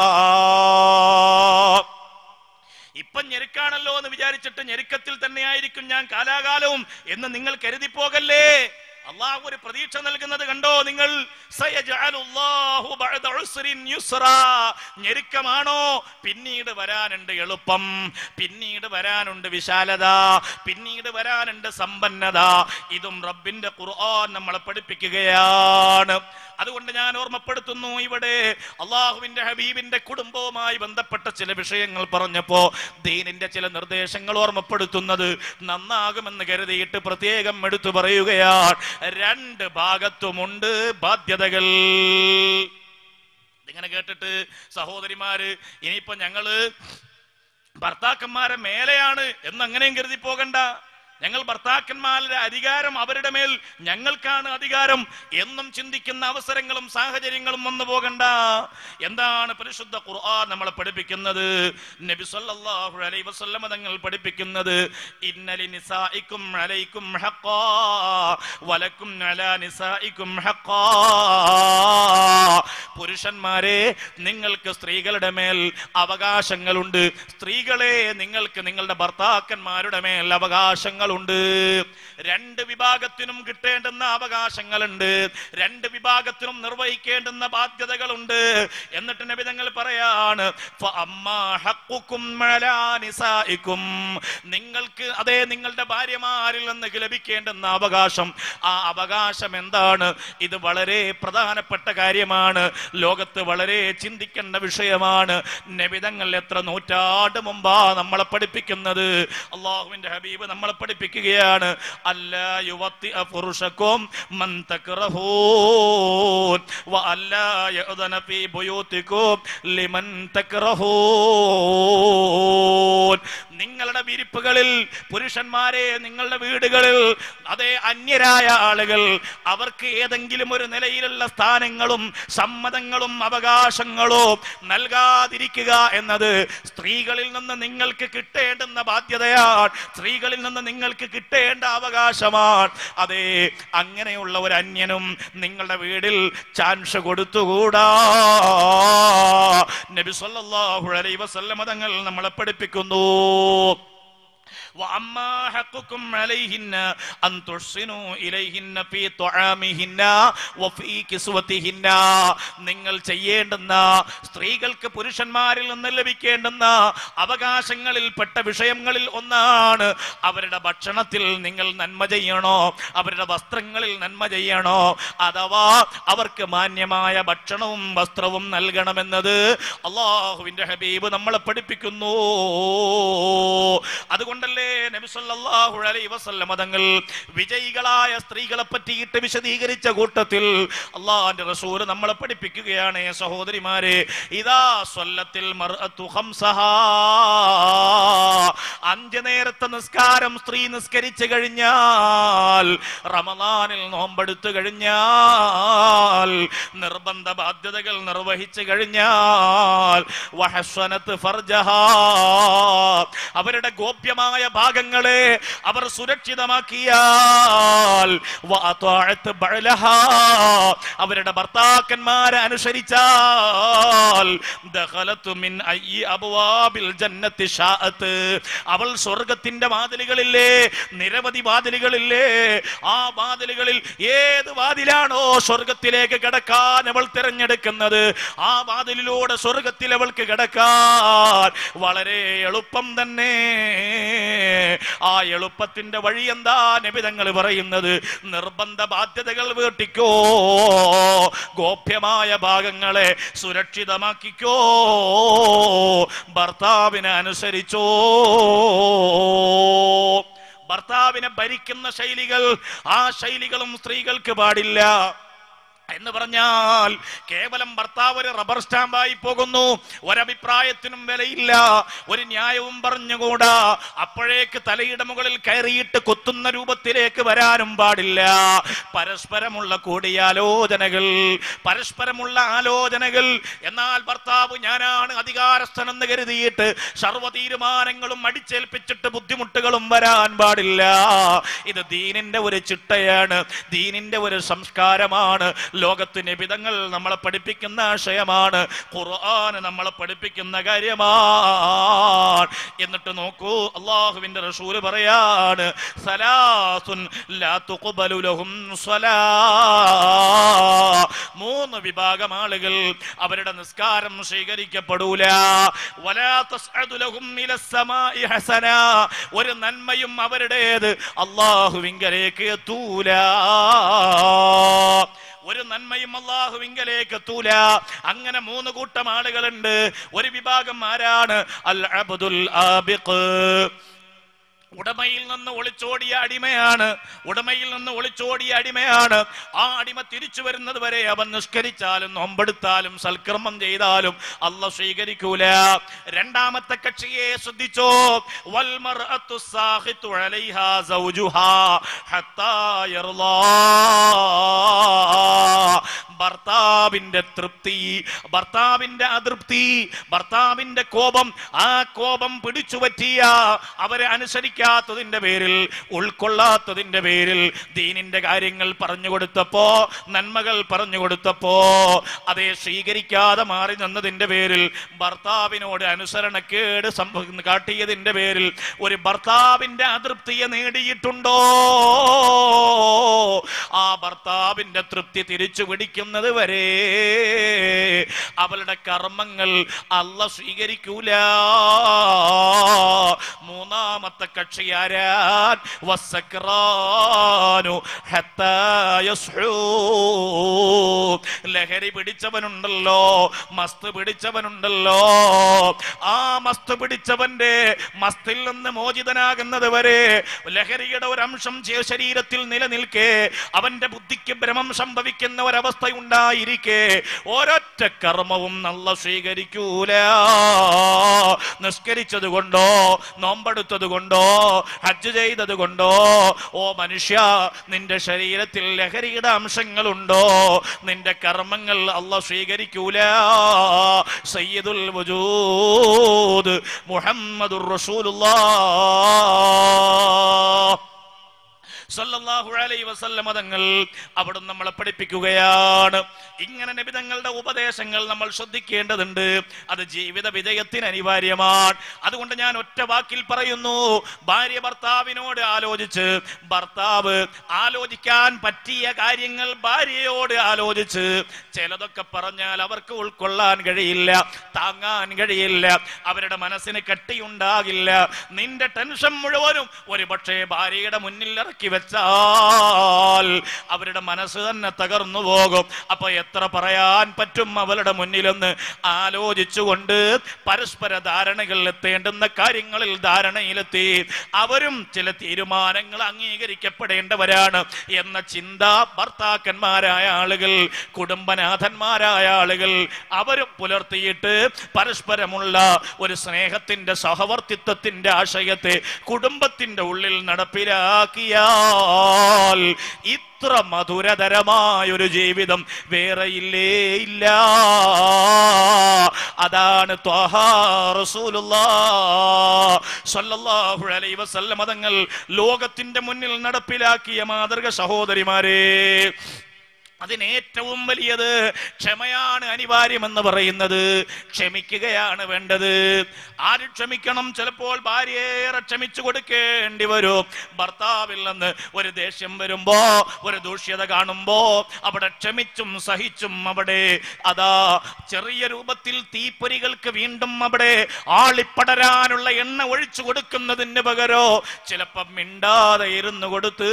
ഇപ്പൊ ഞെരുക്കാണല്ലോ എന്ന് വിചാരിച്ചിട്ട് ഞെരുക്കത്തിൽ തന്നെയായിരിക്കും ഞാൻ കാലാകാലവും എന്ന് നിങ്ങൾ കരുതി പോകല്ലേ അള്ളാഹു ഒരു പ്രതീക്ഷ നൽകുന്നത് കണ്ടോ നിങ്ങൾ സയജഅലുല്ലാഹു ബഅദ ഉസ്രിൻ യുസ്റാ. ഞെരുക്കമാണോ പിന്നീട് വരാനുണ്ട് എളുപ്പം പിന്നീട് വരാനുണ്ട് വിശാലത പിന്നീട് വരാനുണ്ട് സമ്പന്നത ഇതും റബ്ബിന്റെ ഖുർആൻ നമ്മളെ പഠിപ്പിക്കുകയാണ് അതുകൊണ്ട് ഞാൻ ഓർമ്മപ്പെടുത്തുന്നു ഇവിടെ അള്ളാഹുവിന്റെ ഹബീബിന്റെ കുടുംബവുമായി ബന്ധപ്പെട്ട ചില വിഷയങ്ങൾ പറഞ്ഞപ്പോ ദീനിന്റെ ചില നിർദ്ദേശങ്ങൾ ഓർമ്മപ്പെടുത്തുന്നത് നന്നാകുമെന്ന് കരുതിയിട്ട് പ്രത്യേകം എടുത്തു പറയുകയാണ് രണ്ട് ഭാഗത്തുമുണ്ട് ബാധ്യതകൾ ഇതിങ്ങനെ കേട്ടിട്ട് സഹോദരിമാര് ഇനിയിപ്പോ ഞങ്ങള് ഭർത്താക്കന്മാരെ മേലെയാണ് എന്ന് അങ്ങനെയും കരുതി പോകണ്ട ഞങ്ങൾ ഭർത്താക്കന്മാരുടെ അധികാരം അവരുടെ മേൽ ഞങ്ങൾക്കാണ് അധികാരം എന്നും ചിന്തിക്കുന്ന അവസരങ്ങളും സാഹചര്യങ്ങളും വന്നു പോകണ്ട എന്താണ് പരിശുദ്ധ ഖുർആൻ നമ്മളെ പഠിപ്പിക്കുന്നത് നബി സല്ലല്ലാഹു അലൈഹി വസല്ലമ തങ്ങൾ പഠിപ്പിക്കുന്നത് ഇന്നലി നിസായിക്കും അലൈക്കും ഹഖാ വലക്കും അലാ നിസായിക്കും ഹഖാ പുരുഷന്മാരെ നിങ്ങൾക്ക് സ്ത്രീകളുടെ മേൽ അവകാശങ്ങളുണ്ട് സ്ത്രീകളെ നിങ്ങൾക്ക് നിങ്ങളുടെ ഭർത്താക്കന്മാരുടെ മേൽ അവകാശങ്ങളുണ്ട് രണ്ട് വിഭാഗത്തിനും കിട്ടേണ്ടുന്ന അവകാശങ്ങളുണ്ട് രണ്ട് വിഭാഗത്തിനും നിർവഹിക്കേണ്ടുന്ന ബാധ്യതകളുണ്ട് എന്നിട്ട് നബിതങ്ങൾ പറയാണ് ഫഅമ്മാ ഹഖ്ഖുക്കും അലാ നിസാഇക്കും. നിങ്ങൾക്ക് അതേ നിങ്ങളുടെ ഭാര്യമാരിൽ നിന്ന് ലഭിക്കേണ്ടുന്ന അവകാശം ആ അവകാശം എന്താണ് ഇത് വളരെ പ്രധാനപ്പെട്ട കാര്യമാണ് ലോകത്ത് വളരെ ചിന്തിക്കേണ്ട വിഷയമാണ് നബിതങ്ങൾ എത്ര നൂറ്റാണ്ട് മുമ്പാ നമ്മളെ പഠിപ്പിക്കുന്നത് അള്ളാഹുവിന്റെ ഹബീബ് നമ്മളെ പഠിപ്പിക്കുകയാണ് അല്ലാ യുവത്തി പുരുഷക്കും മൻ തക്റഹൂൻ വ അല്ലാ യഅ്ദന ഫീ ബുയൂത്തിക്കും ലിമൻ തക്റഹൂൻ നിങ്ങളുടെ വിരിപ്പുകളിൽ പുരുഷന്മാരെ നിങ്ങളുടെ വീടുകളിൽ അതേ അന്യരായ ആളുകൾ അവർക്ക് ഏതെങ്കിലും ഒരു നിലയിലുള്ള സ്ഥാനങ്ങളും സമ്മതങ്ങളും അവകാശങ്ങളോ നൽകാതിരിക്കുക എന്നത് സ്ത്രീകളിൽ നിന്ന് നിങ്ങൾക്ക് കിട്ടേണ്ടുന്ന ബാധ്യതയാണ് സ്ത്രീകളിൽ നിന്ന് നിങ്ങൾക്ക് കിട്ടേണ്ട അവകാശമാണ് അതെ അങ്ങനെയുള്ള ഒരു അന്യനും നിങ്ങളുടെ വീടിൽ ചാൻസ് കൊടുത്തുകൂടാ നബി സല്ലല്ലാഹു അലൈഹി വസല്ലമ തങ്ങൾ നമ്മളെ പഠിപ്പിക്കുന്നു وأما حقكم عليهن أن تحسنوا إليهن في طعامهن وفي كسوتهن നിങ്ങൾ ചെയ്യേണ്ടുന്ന സ്ത്രീകൾക്ക് പുരുഷന്മാരിൽ നിന്ന് ലഭിക്കേണ്ടുന്ന അവകാശങ്ങളിൽപ്പെട്ട വിഷയങ്ങളിൽ ഒന്നാണ് അവരുടെ ഭക്ഷണത്തിൽ നിങ്ങൾ നന്മ ചെയ്യണോ അവരുടെ വസ്ത്രങ്ങളിൽ നന്മ ചെയ്യണോ അഥവാ അവർക്ക് മാന്യമായ ഭക്ഷണവും വസ്ത്രവും നൽകണമെന്നത് അള്ളാഹുവിന്റെ ഹബീബ് നമ്മളെ പഠിപ്പിക്കുന്നു അതുകൊണ്ടല്ലേ നബി സല്ലല്ലാഹു അലൈഹി വസല്ലം തങ്ങൾ വിജയികളായ സ്ത്രീകളെ പറ്റിയിട്ട് വിശദീകരിച്ച കൂട്ടത്തിൽ അള്ളാഹിന്റെ റസൂൽ നമ്മളെ പഠിപ്പിക്കുകയാണ് സഹോദരിമാരെ ഇതാ സ്വല്ലത്തിൽ മർഅത്തു ഖംസഹാ അഞ്ച് നേരത്തെ നിസ്കാരം സ്ത്രീ നിസ്കരിച്ചു കഴിഞ്ഞാൽ റമദാനിൽ നോമ്പെടുത്തു കഴിഞ്ഞാൽ നിർബന്ധ ബാധ്യതകൾ നിർവഹിച്ചു കഴിഞ്ഞാൽ വഹസ്വനത്ത് ഫർജഹാ അവരുടെ ഗോപ്യമായ ഭാഗങ്ങളെ അവർ സുരക്ഷിതമാക്കിയാൽ വഅത്വാഅത്ത് ബഅലഹാ അവരുടെ ഭർത്താക്കന്മാരെ അനുസരിച്ചാൽ ദഖലത്തു മിൻ അയ്യി അബ്വാബിൽ ജന്നത്തി ഷാഅത്ത് അവൾ സ്വർഗത്തിന്റെ വാതിലുകളില്ലേ നിരവധി വാതിലുകളില്ലേ ആ വാതിലുകളിൽ ഏത് വാതിലാണോ സ്വർഗത്തിലേക്ക് കിടക്കാൻ അവൾ തിരഞ്ഞെടുക്കുന്നത് ആ വാതിലിലൂടെ സ്വർഗത്തിൽ അവൾക്ക് കിടക്കാൻ വളരെ എളുപ്പം തന്നെ ആ എളുപ്പത്തിന്റെ വഴി എന്താ നിബിതങ്ങൾ പറയുന്നത് നിർബന്ധ ബാധ്യതകൾ വീട്ടിക്കോ ഗോപ്യമായ ഭാഗങ്ങളെ സുരക്ഷിതമാക്കിക്കോ ഭർത്താവിനെ അനുസരിച്ചോ ഭർത്താവിനെ ഭരിക്കുന്ന ശൈലികൾ ആ ശൈലികളും സ്ത്രീകൾക്ക് പാടില്ല എന്ന് പറഞ്ഞാൽ കേവലം ഭർത്താവ് ഒരു റബ്ബർ സ്റ്റാമ്പായി പോകുന്നു ഒരഭിപ്രായത്തിനും വിലയില്ല ഒരു ന്യായവും പറഞ്ഞുകൂടാ അപ്പോഴേക്ക് തലയുടെ മുകളിൽ കയറിയിട്ട് കൊത്തുന്ന രൂപത്തിലേക്ക് വരാനും പാടില്ല പരസ്പരമുള്ള കൂടിയാലോചനകൾ പരസ്പരമുള്ള ആലോചനകൾ എന്നാൽ ഭർത്താവ് ഞാനാണ് അധികാരസ്ഥനെന്ന് കരുതിയിട്ട് സർവ്വ തീരുമാനങ്ങളും അടിച്ചേൽപ്പിച്ചിട്ട് ബുദ്ധിമുട്ടുകളും വരാൻ പാടില്ല ഇത് ദീനിന്റെ ഒരു ചിട്ടയാണ് ദീനിന്റെ ഒരു സംസ്കാരമാണ് ലോകത്ത് നിബിതങ്ങൾ നമ്മളെ പഠിപ്പിക്കുന്ന ആശയമാണ് ഖുർആൻ നമ്മളെ പഠിപ്പിക്കുന്ന കാര്യമാണ് എന്നിട്ട് നോക്കൂ അള്ളാഹുവിന്റെ റസൂല് പറയാണ് സലാസുൻ ലാ തുഖ്ബലു ലഹും സ്വലാ മൂന്ന് വിഭാഗം ആളുകൾ അവരുടെ നിസ്കാരം സ്വീകരിക്കപ്പെടൂല വലാ തസ്അദു ലഹും ഇലസ്സമാഇ ഹസന ഒരു നന്മയും അവരുടേത് അള്ളാഹുവിങ്കലേക്ക് എത്തൂല ഒരു നന്മയും അള്ളാഹുവിങ്കലേക്ക് എത്തൂല അങ്ങനെ മൂന്ന് കൂട്ടം ആളുകളുണ്ട് ഒരു വിഭാഗം ആരാണ് അൽ അബ്ദുൽ ആബിഖ് ഉടമയിൽ നിന്ന് ഒളിച്ചോടിയ അടിമയാണ് ഉടമയിൽ നിന്ന് ഒളിച്ചോടിയ അടിമയാണ് ആ അടിമ തിരിച്ചു വരുന്നത് വരെ അവൻ നിഷ്കരിച്ചാലും നോമ്പെടുത്താലും സൽക്കർമ്മം ചെയ്താലും അല്ല സ്വീകരിക്കൂല രണ്ടാമത്തെ കക്ഷിയെ ശ്രദ്ധിച്ചോ വൽമർഅത്തു സാഖിത്തു അലൈഹാ സൗജുഹാ ഹത്താ യർളാ ഭർത്താവിന്റെ തൃപ്തി ഭർത്താവിന്റെ അതൃപ്തി ഭർത്താവിന്റെ കോപം ആ കോപം പിടിച്ചു പറ്റിയ അവരെ അനുസരിക്കാത്തതിന്റെ പേരിൽ ഉൾക്കൊള്ളാത്തതിന്റെ പേരിൽ ദീനിന്റെ കാര്യങ്ങൾ പറഞ്ഞു കൊടുത്തപ്പോ നന്മകൾ പറഞ്ഞു കൊടുത്തപ്പോ അതേ സ്വീകരിക്കാതെ മാറി നിന്നതിന്റെ പേരിൽ ഭർത്താവിനോട് അനുസരണക്കേട് സംഭവ കാട്ടിയതിന്റെ പേരിൽ ഒരു ഭർത്താവിന്റെ അതൃപ്തിയെ നേടിയിട്ടുണ്ടോ ആ ഭർത്താവിന്റെ തൃപ്തി തിരിച്ചു പിടിക്കുന്നത് വരെ അവളുടെ കർമ്മങ്ങൾ അല്ല സ്വീകരിക്കൂല മൂന്നാമത്തെ കക്ഷി ആരാൻ വസക്രാനു ഹത്താ യസ്ഹൂ. ലഹരി പിടിച്ചവനുണ്ടല്ലോ മസ്ത് പിടിച്ചവനുണ്ടല്ലോ ആ മസ്ത് പിടിച്ചവന്റെ മസ്തിൽ നിന്ന് മോചിതനാകുന്നത് വരെ ലഹരിയുടെ ഒരു അംശം ചേ- ശരീരത്തിൽ നിലനിൽക്കെ അവന്റെ ബുദ്ധിക്ക് ഭ്രമം സംഭവിക്കുന്ന ഒരവസ്ഥ ഉണ്ടായിരിക്കെ ഒരൊറ്റ കർമ്മവും നല്ല സ്വീകരിക്കൂല നിസ്കരിച്ചത് കൊണ്ടോ നോമ്പെടുത്തത് കൊണ്ടോ ഹജ്ജ് ചെയ്തത് കൊണ്ടോ ഓ മനുഷ്യ നിന്റെ ശരീരത്തിൽ ലഹരിയുടെ അംശങ്ങളുണ്ടോ നിന്റെ കർമ്മങ്ങൾ അല്ല സ്വീകരിക്കൂല സയ്യിദുൽ വജൂദ് മുഹമ്മദുർ റസൂലുള്ളാഹ് സല്ലല്ലാഹു അലൈഹി വസല്ലമ തങ്ങൾ അവിടുന്ന് നമ്മളെ പഠിപ്പിക്കുകയാണ് ഇങ്ങനെ നബിതങ്ങളുടെ ഉപദേശങ്ങൾ നമ്മൾ ശ്രദ്ധിക്കേണ്ടതുണ്ട് അത് ജീവിത വിജയത്തിന് അനിവാര്യമാണ് അതുകൊണ്ട് ഞാൻ ഒറ്റ വാക്കിൽ പറയുന്നു ഭാര്യ ഭർത്താവിനോട് ആലോചിച്ച് ഭർത്താവ് ആലോചിക്കാൻ പറ്റിയ കാര്യങ്ങൾ ഭാര്യയോട് ആലോചിച്ച് ചിലതൊക്കെ പറഞ്ഞാൽ അവർക്ക് ഉൾക്കൊള്ളാൻ കഴിയില്ല താങ്ങാൻ കഴിയില്ല അവരുടെ മനസ്സിന് കട്ടിയുണ്ടാകില്ല നിന്റെ ടെൻഷൻ മുഴുവനും ഒരു പക്ഷേ ഭാര്യയുടെ മുന്നിൽ ഇറക്കി വെച്ചാൽ അവരുടെ മനസ്സ് തന്നെ തകർന്നു പോകും അപ്പൊ എത്ര പറയാൻ പറ്റും അവരുടെ മുന്നിലെന്ന് ആലോചിച്ചുകൊണ്ട് പരസ്പര ധാരണകളിൽ എത്തേണ്ടുന്ന കാര്യങ്ങളിൽ ധാരണയിലെത്തി അവരും ചില തീരുമാനങ്ങൾ അംഗീകരിക്കപ്പെടേണ്ടവരാണ് എന്ന ചിന്ത ഭർത്താക്കന്മാരായ ആളുകൾ കുടുംബനാഥന്മാരായ ആളുകൾ അവരും പുലർത്തിയിട്ട് പരസ്പരമുള്ള ഒരു സ്നേഹത്തിന്റെ സഹവർത്തിത്വത്തിന്റെ ആശയത്തെ കുടുംബത്തിന്റെ ഉള്ളിൽ നടപ്പിലാക്കിയാൽ ഇത്ര മധുരതരമായൊരു ജീവിതം വേറെയില്ലേ ഇല്ല അതാണ് ത്വഹാ റസൂലുള്ളാഹ് സ്വല്ലല്ലാഹു അലൈഹി വസല്ലം തങ്ങൾ ലോകത്തിന്റെ മുന്നിൽ നടപ്പിലാക്കിയ മാതൃക സഹോദരിമാരെ അതിനേറ്റവും വലിയത് ക്ഷമയാണ് അനിവാര്യമെന്ന് പറയുന്നത് ക്ഷമിക്കുകയാണ് വേണ്ടത് ആര് ക്ഷമിക്കണം ചിലപ്പോൾ ഭാര്യയേറെ ക്ഷമിച്ചു കൊടുക്കേണ്ടി വരും ഭർത്താവിൽ നിന്ന് ഒരു ദേഷ്യം വരുമ്പോ ഒരു ദൂഷ്യത കാണുമ്പോ അവിടെ ക്ഷമിച്ചും സഹിച്ചും അവിടെ അതാ ചെറിയ രൂപത്തിൽ തീപ്പൊരികൾക്ക് വീണ്ടും അവിടെ ആളിപ്പടരാനുള്ള എണ്ണ ഒഴിച്ചു കൊടുക്കുന്നതിന് പകരോ ചിലപ്പം മിണ്ടാതെ ഇരുന്നു കൊടുത്ത്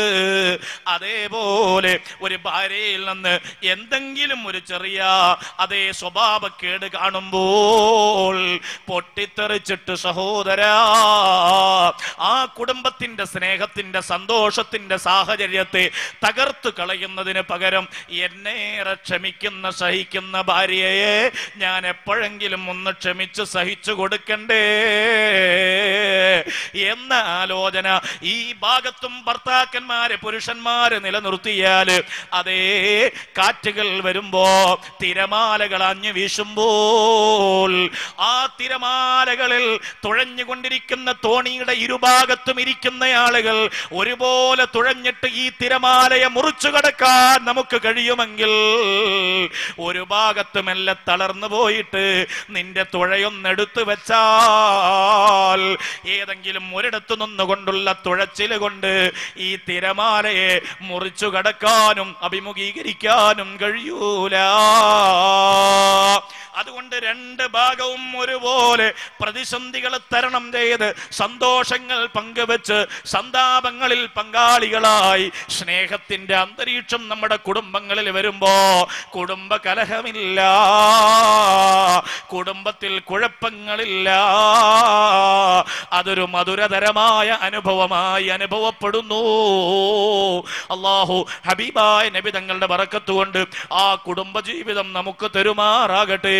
അതേപോലെ ഒരു ഭാര്യയിൽ നിന്ന് എന്തെങ്കിലും ഒരു ചെറിയ അതേ സ്വഭാവക്കേട് കാണുമ്പോൾ പൊട്ടിത്തെറിച്ചിട്ട് സഹോദര ആ കുടുംബത്തിന്റെ സ്നേഹത്തിന്റെ സന്തോഷത്തിന്റെ സാഹചര്യത്തെ തകർത്തു കളയുന്നതിന് പകരം എന്നേറെ ക്ഷമിക്കുന്ന സഹിക്കുന്ന ഭാര്യയെ ഞാൻ എപ്പോഴെങ്കിലും ഒന്ന് ക്ഷമിച്ച് സഹിച്ചു കൊടുക്കണ്ടേ എന്ന ആലോചന ഈ ഭാഗത്തും ഭർത്താക്കന്മാരെ പുരുഷന്മാരെ നിലനിർത്തിയാല് അതേ കാറ്റുകൾ വരുമ്പോ തിരമാലകൾ അഞ്ഞു വീശുമ്പോൾ ആ തിരമാലകളിൽ തുഴഞ്ഞുകൊണ്ടിരിക്കുന്ന തോണിയുടെ ഇരുഭാഗത്തും ഇരിക്കുന്ന ആളുകൾ ഒരുപോലെ തുഴഞ്ഞിട്ട് ഈ തിരമാലയെ മുറിച്ചു കടക്കാൻ നമുക്ക് കഴിയുമെങ്കിൽ ഒരു ഭാഗത്ത് മെല്ലെ തളർന്നു പോയിട്ട് നിന്റെ തുഴയൊന്നെടുത്തു വെച്ചാൽ ഏതെങ്കിലും ഒരിടത്തു നിന്നുകൊണ്ടുള്ള തുഴച്ചില് കൊണ്ട് ഈ തിരമാലയെ മുറിച്ചു കടക്കാനും അഭിമുഖീകരിക്കാനും കഴിയൂല അതുകൊണ്ട് രണ്ട് ഭാഗവും ഒരുപോലെ പ്രതിസന്ധികൾ തരണം ചെയ്ത് സന്തോഷങ്ങൾ പങ്കുവെച്ച് സന്താപങ്ങളിൽ പങ്കാളികളായി സ്നേഹത്തിന്റെ അന്തരീക്ഷം നമ്മുടെ കുടുംബങ്ങളിൽ വരുമ്പോ കുടുംബ കലഹമില്ല കുടുംബത്തിൽ കുഴപ്പങ്ങളില്ല അതൊരു മധുരതരമായ അനുഭവമായി അനുഭവപ്പെടുന്നു അള്ളാഹു ഹബീബായ നബി തങ്ങളുടെ ബറക്കത്തുകൊണ്ട് ആ കുടുംബജീവിതം നമുക്ക് തരുമാറാകട്ടെ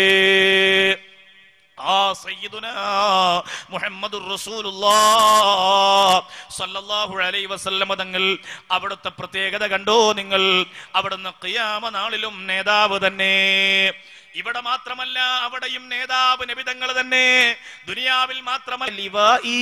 ആ സയ്യിദുന മുഹമ്മദുർ റസൂലുള്ളാഹ് സല്ലല്ലാഹു അലൈഹി വസല്ലമ തങ്ങൾ അവിടുത്തെ പ്രത്യേകത കണ്ടോ നിങ്ങൾ അവിടുന്ന് ഖിയാമ നാളിലും നേതാവ് തന്നെ ഇവിടെ മാത്രമല്ല അവിടെയും നേതാവ് നബിതങ്ങൾ തന്നെ ദുനിയാവിൽ മാത്രമല്ല ലിവാഈ.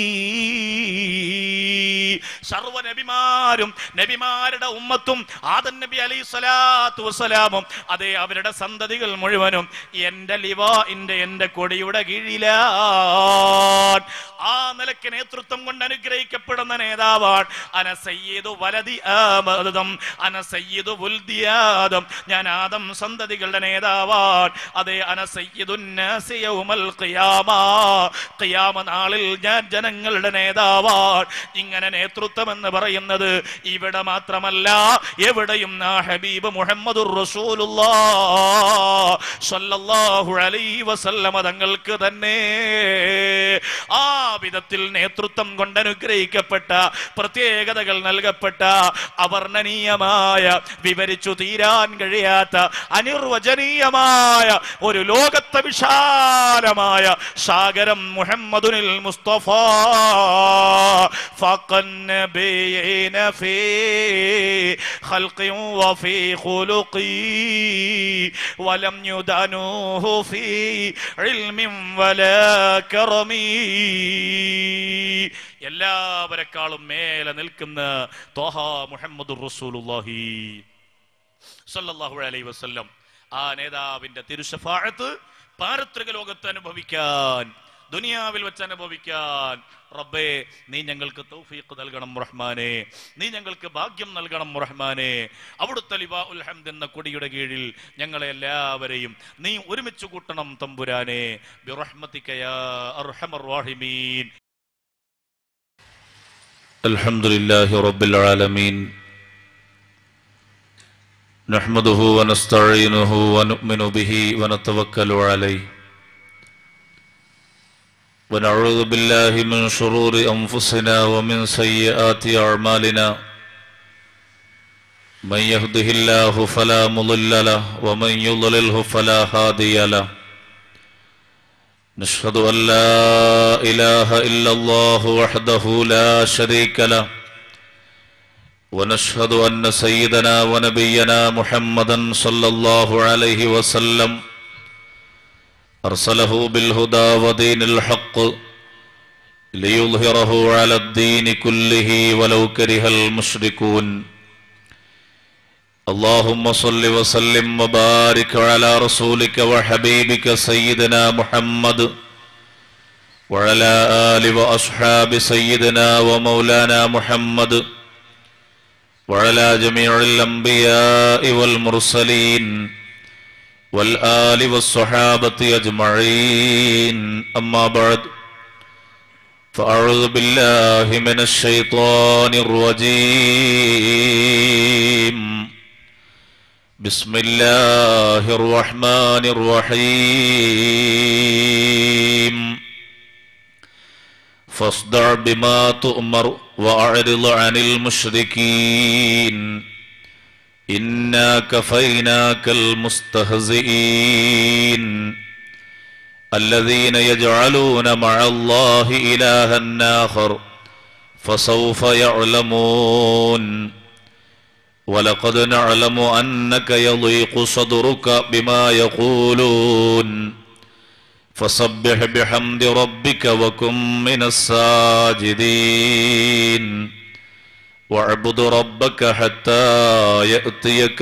സർവ്വ നബിമാരും നബിമാരുടെ ഉമ്മത്തും ആദൻ നബി അലൈഹി സ്വലാത്തു വസ്സലാമും അതേ അവരുടെ സന്തതികൾ മുഴുവനും എന്റെ ലിവാഇന്റെ എന്റെ കൊടിയുടെ കീഴിലാണ് ആ നിലയ്ക്ക് നേതൃത്വം കൊണ്ട് അനുഗ്രഹിക്കപ്പെടുന്ന നേതാവാണ് അന സയ്യിദു വലതി ആമദം അന സയ്യിദു വുൽദിയാദം ഞാൻ ആദം സന്തതികളുടെ നേതാവാൻ അതേ അന സയ്യിദുന്നാസി യൗമൽ ഖിയാമ ഖിയാമ നാളിൽ ഞാൻ ജനങ്ങളുടെ നേതാവാൻ ഇങ്ങനെ നേതൃത്വം എന്ന് പറയുന്നത് ഇവിടെ മാത്രമല്ല എവിടെയും ആ ഹബീബ് മുഹമ്മദുർ റസൂലുള്ളാഹ് സ്വല്ലല്ലാഹു അലൈഹി വസല്ലമ തങ്ങൾക്ക് തന്നെ ആ വിധത്തിൽ നേതൃത്വം കൊണ്ട് അനുഗ്രഹിക്കപ്പെട്ട പ്രത്യേകതകൾ നൽകപ്പെട്ട അവർണ്ണനീയമായ വിവരിച്ചു തീരാൻ കഴിയാത്ത അനിർവചനീയമായ ഒരു ലോകത്തെ വിശാലമായ സാഗരം മുഹമ്മദുനിൽ മുസ്തഫ ഫഖൻ നബിയന ഫീ ഖൽഖി വഫീ ഖുലുഖി വലം യുദാനുഹു ഫീ ഇൽമിൻ വലാ കറമി എല്ലാവരെക്കാളും മേലെ നിൽക്കുന്ന തോഹ മുഹമ്മദ് റസൂലുള്ളാഹി സല്ലല്ലാഹു അലൈഹി വസല്ലം ആ നേതാവിന്റെ തിരുശഫാഴത്ത് പാരത്രിക ലോകത്ത് അനുഭവിക്കാൻ ദുനിയാവിൽ വെച്ച് അനുഭവിക്കാൻ റബ്ബേ നീ ഞങ്ങൾക്ക് തൗഫീഖ് നൽകണം റഹ്മാനെ നീ ഞങ്ങൾക്ക് ഭാഗ്യം നൽകണം റഹ്മാനെ അവിടുത്തെ ലിവാ ഉൽ ഹംദ് എന്ന കൊടിയുടെ കീഴിൽ ഞങ്ങളെ എല്ലാവരെയും നീ ഒരുമിച്ച് കൂട്ടണം തമ്പുരാനെ ബിറഹ്മതിക യാ അർഹമർ റഹീമീൻ الحمد لله رب العالمين نحمده ونستعينه ونؤمن به ونتوكل عليه ونعوذ بالله من شرور أنفسنا ومن سيئات أعمالنا من يهده الله فلا مضل له ومن يضلله فلا هادي له نشهد أن لا إله إلا الله وحده لا شريك له ونشهد أن سيدنا ونبينا محمدا صلى الله عليه وسلم أرسله بالهدى ودين الحق ليظهره على الدين كله ولو كره المشركون اللهم صل وسلم وبارك على رسولك وحبيبك سيدنا محمد وعلى آل وأصحاب سيدنا ومولانا محمد وعلى جميع الأنبياء والمرسلين والآل والصحابة أجمعين أما بعد فأعوذ بالله من الشيطان الرجيم بسم الله الرحمن الرحيم فاصدع بما تؤمر وأعرض عن المشركين إنا كفيناك المستهزئين الذين يجعلون مع الله إلها آخر فسوف يعلمون ولقد نعلم أنك يضيق صدرك بما يقولون فسبح بحمد ربك وكن من الساجدين واعبد ربك حتى يأتيك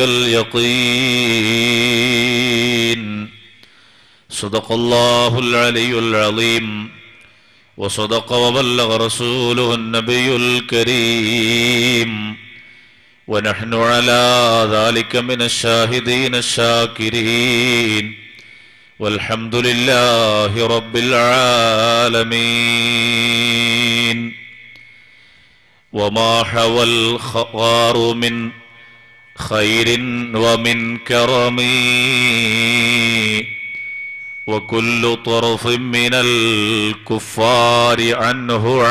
اليقين صدق الله العلي العظيم وصدق وبلغ رسوله النبي الكريم ونحن على ذلك من الشاهدين الشاكرين والحمد لله رب العالمين وما حوى الخوار من خير ومن كرم وكل طرف من الكفار عنه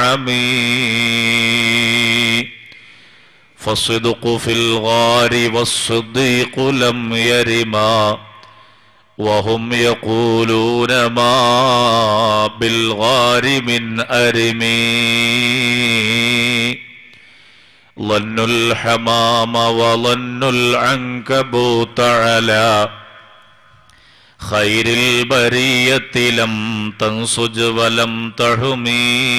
عمي فالصدق في الغار والصديق لم يرما وهم يقولون ما بالغار من أرمي ظن الحمام وظن العنكبوت على خير البرية لم تنصج ولم تحمي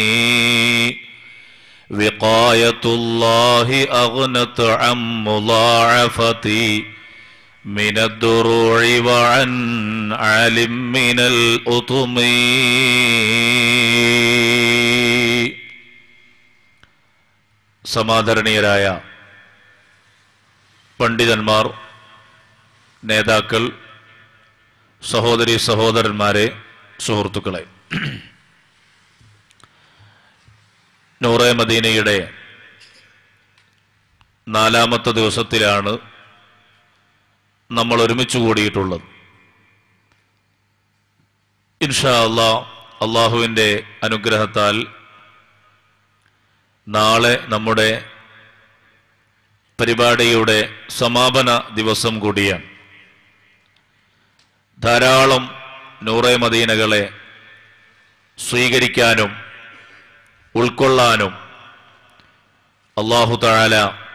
وقاية الله أغنت عن مضاعفتي من الدروع وعن علم من الأطم സമാദരണീയരായ പണ്ഡിതന്മാർ നേതാക്കൾ സഹോദരി സഹോദരന്മാരെ സുഹൃത്തുക്കളെ നൂറെ മദീനയുടെ നാലാമത്തെ ദിവസത്തിലാണ് നമ്മൾ ഒരുമിച്ച് കൂടിയിട്ടുള്ളത് ഇൻഷാ അള്ളാ അള്ളാഹുവിൻ്റെ അനുഗ്രഹത്താൽ നാളെ നമ്മുടെ പരിപാടിയുടെ സമാപന ദിവസം കൂടിയാണ് ധാരാളം നൂറെ മദീനകളെ സ്വീകരിക്കാനും ഉൾക്കൊള്ളാനും അള്ളാഹു താല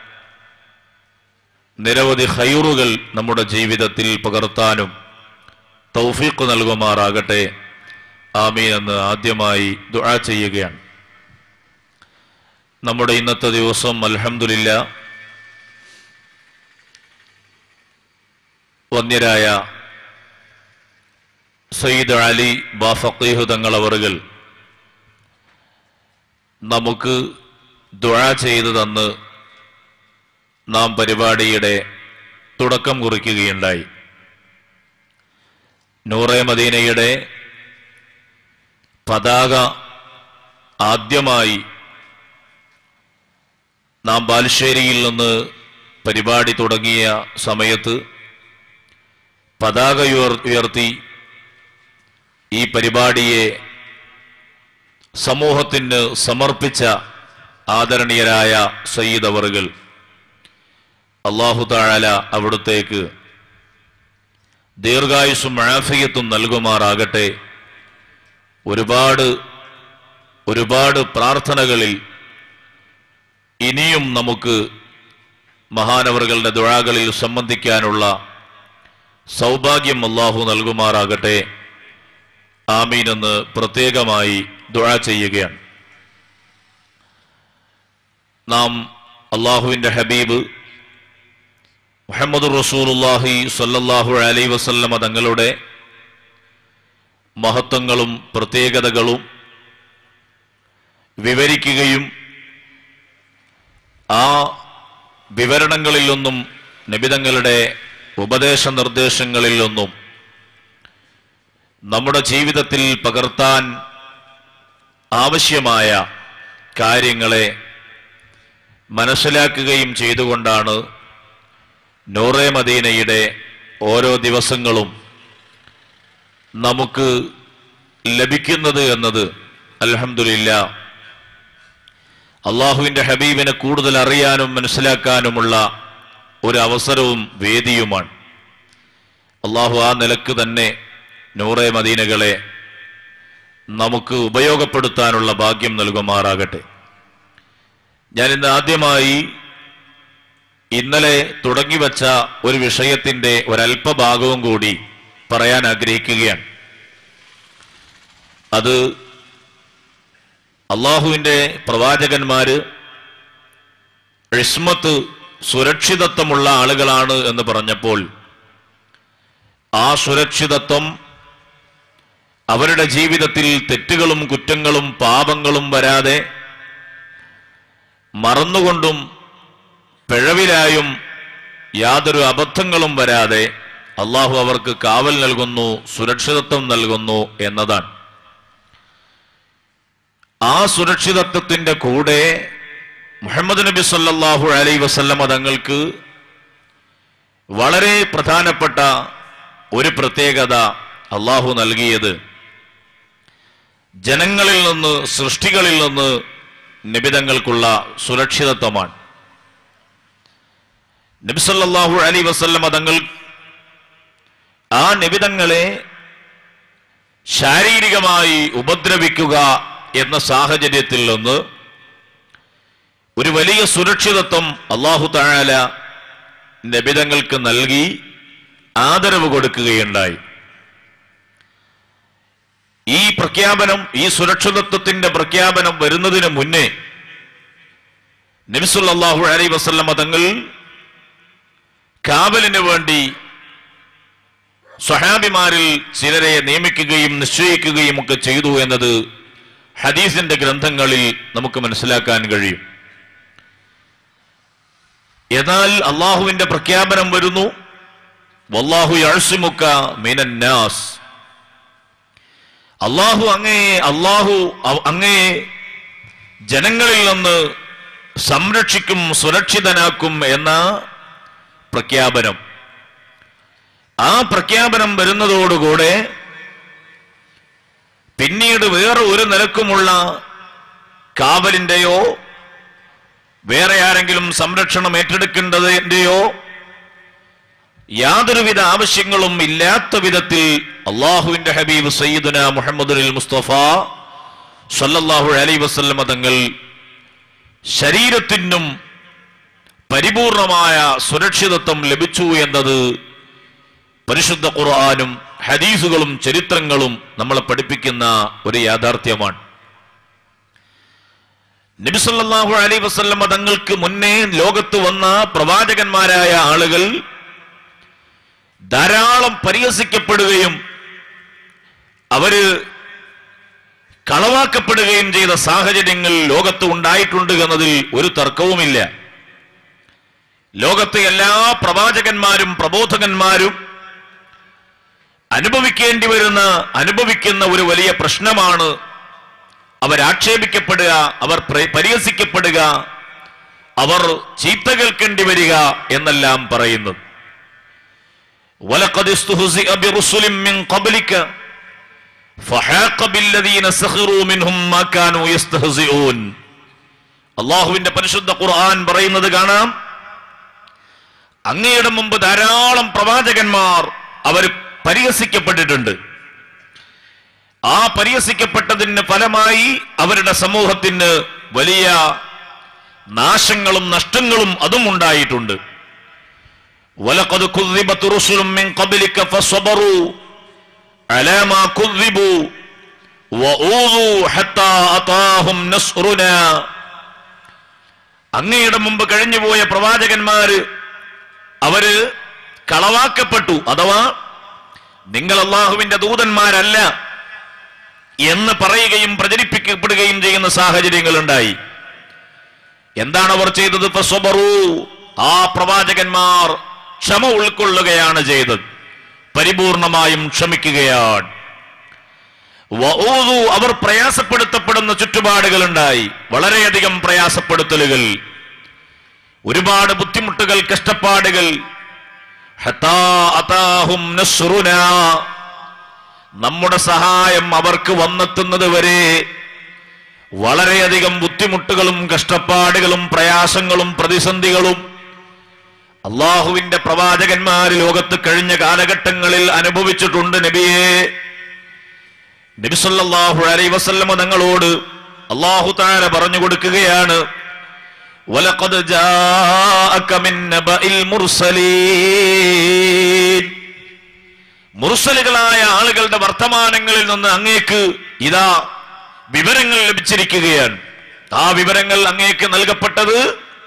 നിരവധി ഹൈറുകൾ നമ്മുടെ ജീവിതത്തിൽ പകർത്താനും തൗഫീഖ് നൽകുമാറാകട്ടെ ആമീൻ എന്ന് ആദ്യമായി ദുആ ചെയ്യുകയാണ് നമ്മുടെ ഇന്നത്തെ ദിവസം അൽഹംദുലില്ല വന്യരായ സയ്യിദ് അലി ബാഫീഹ് തങ്ങളവറുകൾ നമുക്ക് ദുആ ചെയ്തു തന്ന് നാം പരിപാടിയുടെ തുടക്കം കുറിക്കുകയുണ്ടായി നൂറെ മദീനയുടെ പതാക ആദ്യമായി നാം ബാലുശ്ശേരിയിൽ നിന്ന് പരിപാടി തുടങ്ങിയ സമയത്ത് പതാക ഉയർ- ഉയർത്തി ഈ പരിപാടിയെ സമൂഹത്തിന് സമർപ്പിച്ച ആദരണീയരായ സയ്യിദ് അവറുകൾ അള്ളാഹു താഴല അവിടുത്തേക്ക് ദീർഘായുസും ആഫിയത്തും നൽകുമാറാകട്ടെ ഒരുപാട് ഒരുപാട് പ്രാർത്ഥനകളിൽ ഇനിയും നമുക്ക് മഹാനവറുകളുടെ ദുഴാകളിൽ സംബന്ധിക്കാനുള്ള സൗഭാഗ്യം അള്ളാഹു നൽകുമാറാകട്ടെ ആമീൻ എന്ന് പ്രത്യേകമായി ദുഴ ചെയ്യുകയാണ് നാം അള്ളാഹുവിൻ്റെ ഹബീബ് മുഹമ്മദ് റസൂലുല്ലാഹി സല്ലല്ലാഹു അലൈ വസല്ലമ തങ്ങളുടെ മഹത്വങ്ങളും പ്രത്യേകതകളും വിവരിക്കുകയും ആ വിവരണങ്ങളിലൊന്നും നിബിതങ്ങളുടെ ഉപദേശ നിർദ്ദേശങ്ങളിലൊന്നും നമ്മുടെ ജീവിതത്തിൽ പകർത്താൻ ആവശ്യമായ കാര്യങ്ങളെ മനസ്സിലാക്കുകയും ചെയ്തുകൊണ്ടാണ് നൂറെ മദീനയുടെ ഓരോ ദിവസങ്ങളും നമുക്ക് ലഭിക്കുന്നത് എന്നത് അൽഹംദുലില്ല അള്ളാഹുവിന്റെ ഹബീബിനെ കൂടുതൽ അറിയാനും മനസ്സിലാക്കാനുമുള്ള ഒരു അവസരവും വേദിയുമാണ് അള്ളാഹു ആ നിലക്ക് തന്നെ നൂറെ മദീനകളെ നമുക്ക് ഉപയോഗപ്പെടുത്താനുള്ള ഭാഗ്യം നൽകുമാറാകട്ടെ ഞാൻ ഇന്ന് ആദ്യമായി ഇന്നലെ തുടങ്ങിവെച്ച ഒരു വിഷയത്തിന്റെ ഒരല്പഭാഗവും കൂടി പറയാൻ ആഗ്രഹിക്കുകയാണ് അത് അള്ളാഹുവിന്റെ പ്രവാചകന്മാര് ഇസ്മത്ത് സുരക്ഷിതത്വമുള്ള ആളുകളാണ് എന്ന് പറഞ്ഞപ്പോൾ ആ സുരക്ഷിതത്വം അവരുടെ ജീവിതത്തിൽ തെറ്റുകളും കുറ്റങ്ങളും പാപങ്ങളും വരാതെ മറന്നുകൊണ്ടും പിഴവിലായും യാതൊരു അബദ്ധങ്ങളും വരാതെ അള്ളാഹു അവർക്ക് കാവൽ നൽകുന്നു സുരക്ഷിതത്വം നൽകുന്നു എന്നതാണ് ആ സുരക്ഷിതത്വത്തിന്റെ കൂടെ മുഹമ്മദ് നബി സല്ലല്ലാഹു അലൈ വസല്ലമ തങ്ങൾക്ക് വളരെ പ്രധാനപ്പെട്ട ഒരു പ്രത്യേകത അള്ളാഹു നൽകിയത് ജനങ്ങളിൽ നിന്ന് സൃഷ്ടികളിൽ നിന്ന് നിബിതങ്ങൾക്കുള്ള സുരക്ഷിതത്വമാണ് നബിസല്ലാഹു അലൈ വസല്ലമ തങ്ങൾ ആ നിബിതങ്ങളെ ശാരീരികമായി ഉപദ്രവിക്കുക എന്ന സാഹചര്യത്തിൽ നിന്ന് ഒരു വലിയ സുരക്ഷിതത്വം അള്ളാഹു താഴാല നബിതങ്ങൾക്ക് നൽകി ആദരവ് കൊടുക്കുകയുണ്ടായി ഈ പ്രഖ്യാപനം ഈ സുരക്ഷിതത്വത്തിന്റെ പ്രഖ്യാപനം വരുന്നതിന് മുന്നേ നബിസുല്ലാഹു അലൈ വസല്ലമ തങ്ങൾ കാവലിന് വേണ്ടി സ്വഹാബിമാരിൽ ചിലരെ നിയമിക്കുകയും നിശ്ചയിക്കുകയും ഒക്കെ ചെയ്തു എന്നത് ഹദീസിന്റെ ഗ്രന്ഥങ്ങളിൽ നമുക്ക് മനസ്സിലാക്കാൻ കഴിയും എന്നാൽ അള്ളാഹുവിന്റെ പ്രഖ്യാപനം വരുന്നു വല്ലാഹു യഴ്സിമുക്ക മിനന്നാസ് അള്ളാഹു അങ്ങേ അള്ളാഹു അ- അങ്ങേ ജനങ്ങളിൽ നിന്ന് സംരക്ഷിക്കും സുരക്ഷിതനാക്കും എന്ന പ്രഖ്യാപനം ആ പ്രഖ്യാപനം വരുന്നതോടുകൂടെ പിന്നീട് വേറെ ഒരു നിലക്കുമുള്ള കാവലിന്റെയോ വേറെ ആരെങ്കിലും സംരക്ഷണം ഏറ്റെടുക്കേണ്ടതിന്റെയോ യാതൊരുവിധ ആവശ്യങ്ങളും ഇല്ലാത്ത വിധത്തിൽ അള്ളാഹുവിന്റെ ഹബീബ് സയ്യിദുന മുഹമ്മദുൽ മുസ്തഫ സല്ലല്ലാഹു അലൈ വസല്ലമ തങ്ങൾ ശരീരത്തിനും പരിപൂർണമായ സുരക്ഷിതത്വം ലഭിച്ചു എന്നത് പരിശുദ്ധ ഖുർആാനും ഹദീസുകളും ചരിത്രങ്ങളും നമ്മളെ പഠിപ്പിക്കുന്ന ഒരു യാഥാർത്ഥ്യമാണ് നബിസല്ലാഹു അലൈ വസല്ലമ തങ്ങൾക്ക് മുന്നേ ലോകത്ത് വന്ന പ്രവാചകന്മാരായ ആളുകൾ ധാരാളം പരിഹസിക്കപ്പെടുകയും അവര് കളവാക്കപ്പെടുകയും ചെയ്ത സാഹചര്യങ്ങൾ ലോകത്ത് ഉണ്ടായിട്ടുണ്ട് എന്നതിൽ ഒരു തർക്കവുമില്ല ലോകത്തെ എല്ലാ പ്രവാചകന്മാരും പ്രബോധകന്മാരും അനുഭവിക്കേണ്ടി വരുന്ന അനുഭവിക്കുന്ന ഒരു വലിയ പ്രശ്നമാണ് അവരാക്ഷേപിക്കപ്പെടുക അവർ പ്ര- പരിഹസിക്കപ്പെടുക അവർ ചീത്ത കേൾക്കേണ്ടി വരിക എന്നെല്ലാം പറയുന്നത് ولقد استهزئ برسل من قبلك فحاق بالذين سخروا منهم ما كانوا يستهزئون അള്ളാഹുവിന്റെ പരിശുദ്ധ ഖുർആൻ പറയുന്നത് കാണാം അങ്ങയുടെ മുമ്പ് ധാരാളം പ്രവാചകന്മാർ അവർ പരിഹസിക്കപ്പെട്ടിട്ടുണ്ട് ആ പരിഹസിക്കപ്പെട്ടതിന് ഫലമായി അവരുടെ സമൂഹത്തിന് വലിയ നാശങ്ങളും നഷ്ടങ്ങളും അതും ഉണ്ടായിട്ടുണ്ട് ولقد كذبت رسل من قبلك فصبروا على ما كذبوا وأوذوا حتى أطاهم نصرنا അങ്ങയുടെ മുമ്പ് കഴിഞ്ഞുപോയ പ്രവാചകന്മാര് അവര് കളവാക്കപ്പെട്ടു അഥവാ നിങ്ങൾ അള്ളാഹുവിന്റെ ദൂതന്മാരല്ല എന്ന് പറയുകയും പ്രചരിപ്പിക്കപ്പെടുകയും ചെയ്യുന്ന സാഹചര്യങ്ങൾ ഉണ്ടായി എന്താണ് അവർ ചെയ്തത് ഫസ്വബറു ആ പ്രവാചകന്മാർ ക്ഷമ ഉൾക്കൊള്ളുകയാണ് ചെയ്തത് പരിപൂർണമായും ക്ഷമിക്കുകയാണ് വഊദു അവർ പ്രയാസപ്പെടുത്തപ്പെടുന്ന ചുറ്റുപാടുകൾ ഉണ്ടായി വളരെയധികം പ്രയാസപ്പെടുത്തലുകൾ ഒരുപാട് ബുദ്ധിമുട്ടുകൾ കഷ്ടപ്പാടുകൾ ഹത്താ അതാഹും നസ്റുനാ. നമ്മുടെ സഹായം അവർക്ക് വന്നെത്തുന്നത് വരെ വളരെയധികം ബുദ്ധിമുട്ടുകളും കഷ്ടപ്പാടുകളും പ്രയാസങ്ങളും പ്രതിസന്ധികളും അള്ളാഹുവിന്റെ പ്രവാചകന്മാര് ലോകത്ത് കഴിഞ്ഞ കാലഘട്ടങ്ങളിൽ അനുഭവിച്ചിട്ടുണ്ട് നബിയെ നബിസല്ലാഹു അലൈ വസല്ലമ തങ്ങളോട് അള്ളാഹു താര പറഞ്ഞു കൊടുക്കുകയാണ് وَلَقَدْ جَاءَكَ مِن نَبَإِ الْمُرْسَلِينَ മുർസലുകളായ ആളുകളുടെ വർത്തമാനങ്ങളിൽ നിന്ന് അങ്ങേക്ക് ഇതാ വിവരങ്ങൾ ലഭിച്ചിരിക്കുകയാണ് ആ വിവരങ്ങൾ അങ്ങേക്ക് നൽകപ്പെട്ടത്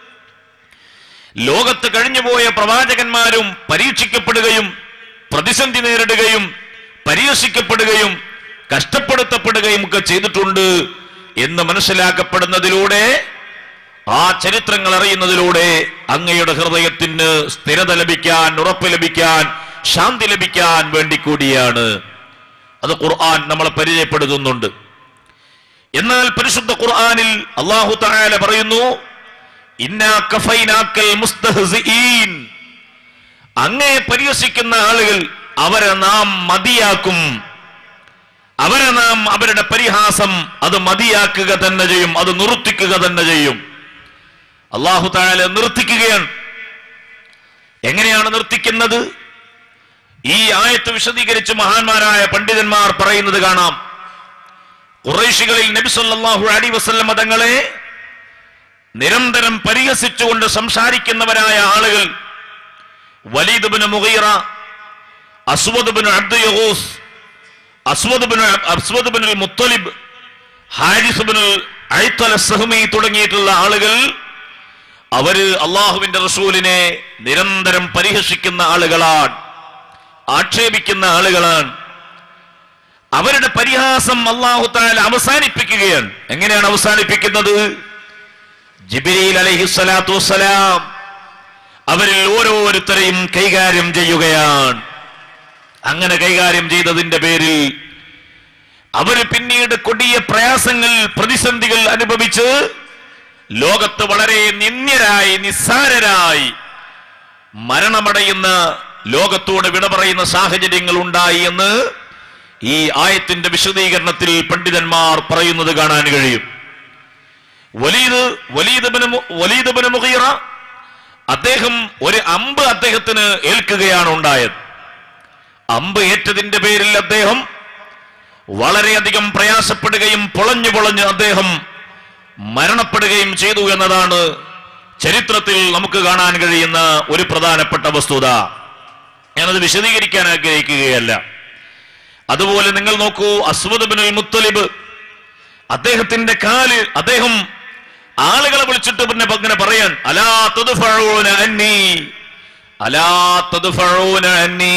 ലോകത്ത് കഴിഞ്ഞുപോയ പ്രവാചകന്മാരും പരീക്ഷിക്കപ്പെടുകയും പ്രതിസന്ധി നേരിടുകയും പരിഹസിക്കപ്പെടുകയും കഷ്ടപ്പെടുത്തപ്പെടുകയും ഒക്കെ ചെയ്തിട്ടുണ്ട് എന്ന് മനസ്സിലാക്കപ്പെടുന്നതിലൂടെ ആ ചരിത്രങ്ങൾ അറിയുന്നതിലൂടെ അങ്ങയുടെ ഹൃദയത്തിന് സ്ഥിരത ലഭിക്കാൻ ഉറപ്പ് ലഭിക്കാൻ ശാന്തി ലഭിക്കാൻ വേണ്ടി കൂടിയാണ് അത് ഖുർആൻ നമ്മളെ പരിചയപ്പെടുത്തുന്നുണ്ട് എന്നാൽ പരിശുദ്ധ ഖുർആനിൽ അള്ളാഹു തആല പറയുന്നു ഇന്നാ കഫൈനാക്കൽ മുസ്തഹ്സിഈൻ അങ്ങേ പരിഹസിക്കുന്ന ആളുകൾ അവരെ നാം മതിയാക്കും അവരെ നാം അവരുടെ പരിഹാസം അത് മതിയാക്കുക തന്നെ ചെയ്യും അത് നിർത്തിക്കുക തന്നെ ചെയ്യും അള്ളാഹു താല നിർത്തിക്കുകയാണ് എങ്ങനെയാണ് നിർത്തിക്കുന്നത് ഈ ആയത്ത് വിശദീകരിച്ച് മഹാന്മാരായ പണ്ഡിതന്മാർ പറയുന്നത് കാണാം ഖുറൈശികളിൽ നബി സല്ലല്ലാഹു അലൈഹി വസല്ലം തങ്ങളെ നിരന്തരം പരിഹസിച്ചുകൊണ്ട് സംസാരിക്കുന്നവരായ ആളുകൾ വലീദ് ബിൻ മുഗീറ അസ്വദ് bin Abdu യഹൂസ് Aswad bin Aswad bin Muttalib Haris bin Aithal Sahmi തുടങ്ങിയിട്ടുള്ള ആളുകൾ അവര് അള്ളാഹുവിന്റെ റസൂലിനെ നിരന്തരം പരിഹസിക്കുന്ന ആളുകളാണ് ആക്ഷേപിക്കുന്ന ആളുകളാണ് അവരുടെ പരിഹാസം അള്ളാഹു താല അവസാനിപ്പിക്കുകയാണ് എങ്ങനെയാണ് അവസാനിപ്പിക്കുന്നത് ജിബിരിൽ അലഹിസ്വലാത്തു വസ്സലാം അവരിൽ ഓരോരുത്തരെയും കൈകാര്യം ചെയ്യുകയാണ് അങ്ങനെ കൈകാര്യം ചെയ്തതിന്റെ പേരിൽ അവര് പിന്നീട് കൊടിയ പ്രയാസങ്ങൾ പ്രതിസന്ധികൾ അനുഭവിച്ച് ലോകത്ത് വളരെ നിന്ദ്യരായി നിസ്സാരരായി മരണമടയുന്ന ലോകത്തോട് വിട പറയുന്ന സാഹചര്യങ്ങൾ ഉണ്ടായി എന്ന് ഈ ആയത്തിന്റെ വിശദീകരണത്തിൽ പണ്ഡിതന്മാർ പറയുന്നത് കാണാൻ കഴിയും വലീദ് വലീദ് ബിൻ മു- വലീദ് ബിൻ മുഗീറ അദ്ദേഹം ഒരു അമ്പ് അദ്ദേഹത്തിന് ഏൽക്കുകയാണ് ഉണ്ടായത് അമ്പ് ഏറ്റതിന്റെ പേരിൽ അദ്ദേഹം വളരെയധികം പ്രയാസപ്പെടുകയും പൊളഞ്ഞു പൊളഞ്ഞ് അദ്ദേഹം മരണപ്പെടുകയും ചെയ്തു എന്നതാണ് ചരിത്രത്തിൽ നമുക്ക് കാണാൻ കഴിയുന്ന ഒരു പ്രധാനപ്പെട്ട വസ്തുത ഞാനത് വിശദീകരിക്കാൻ ആഗ്രഹിക്കുകയല്ല അതുപോലെ നിങ്ങൾ നോക്കൂ അസ്വദ് ബിനുൽ മുത്തലിബ് അദ്ദേഹത്തിന്റെ കാല് അദ്ദേഹം ആളുകളെ വിളിച്ചിട്ട് പിന്നെ അങ്ങനെ പറയാൻ അലാ തദ്ഫഊന അന്നീ അലാ തദ്ഫഊന അന്നീ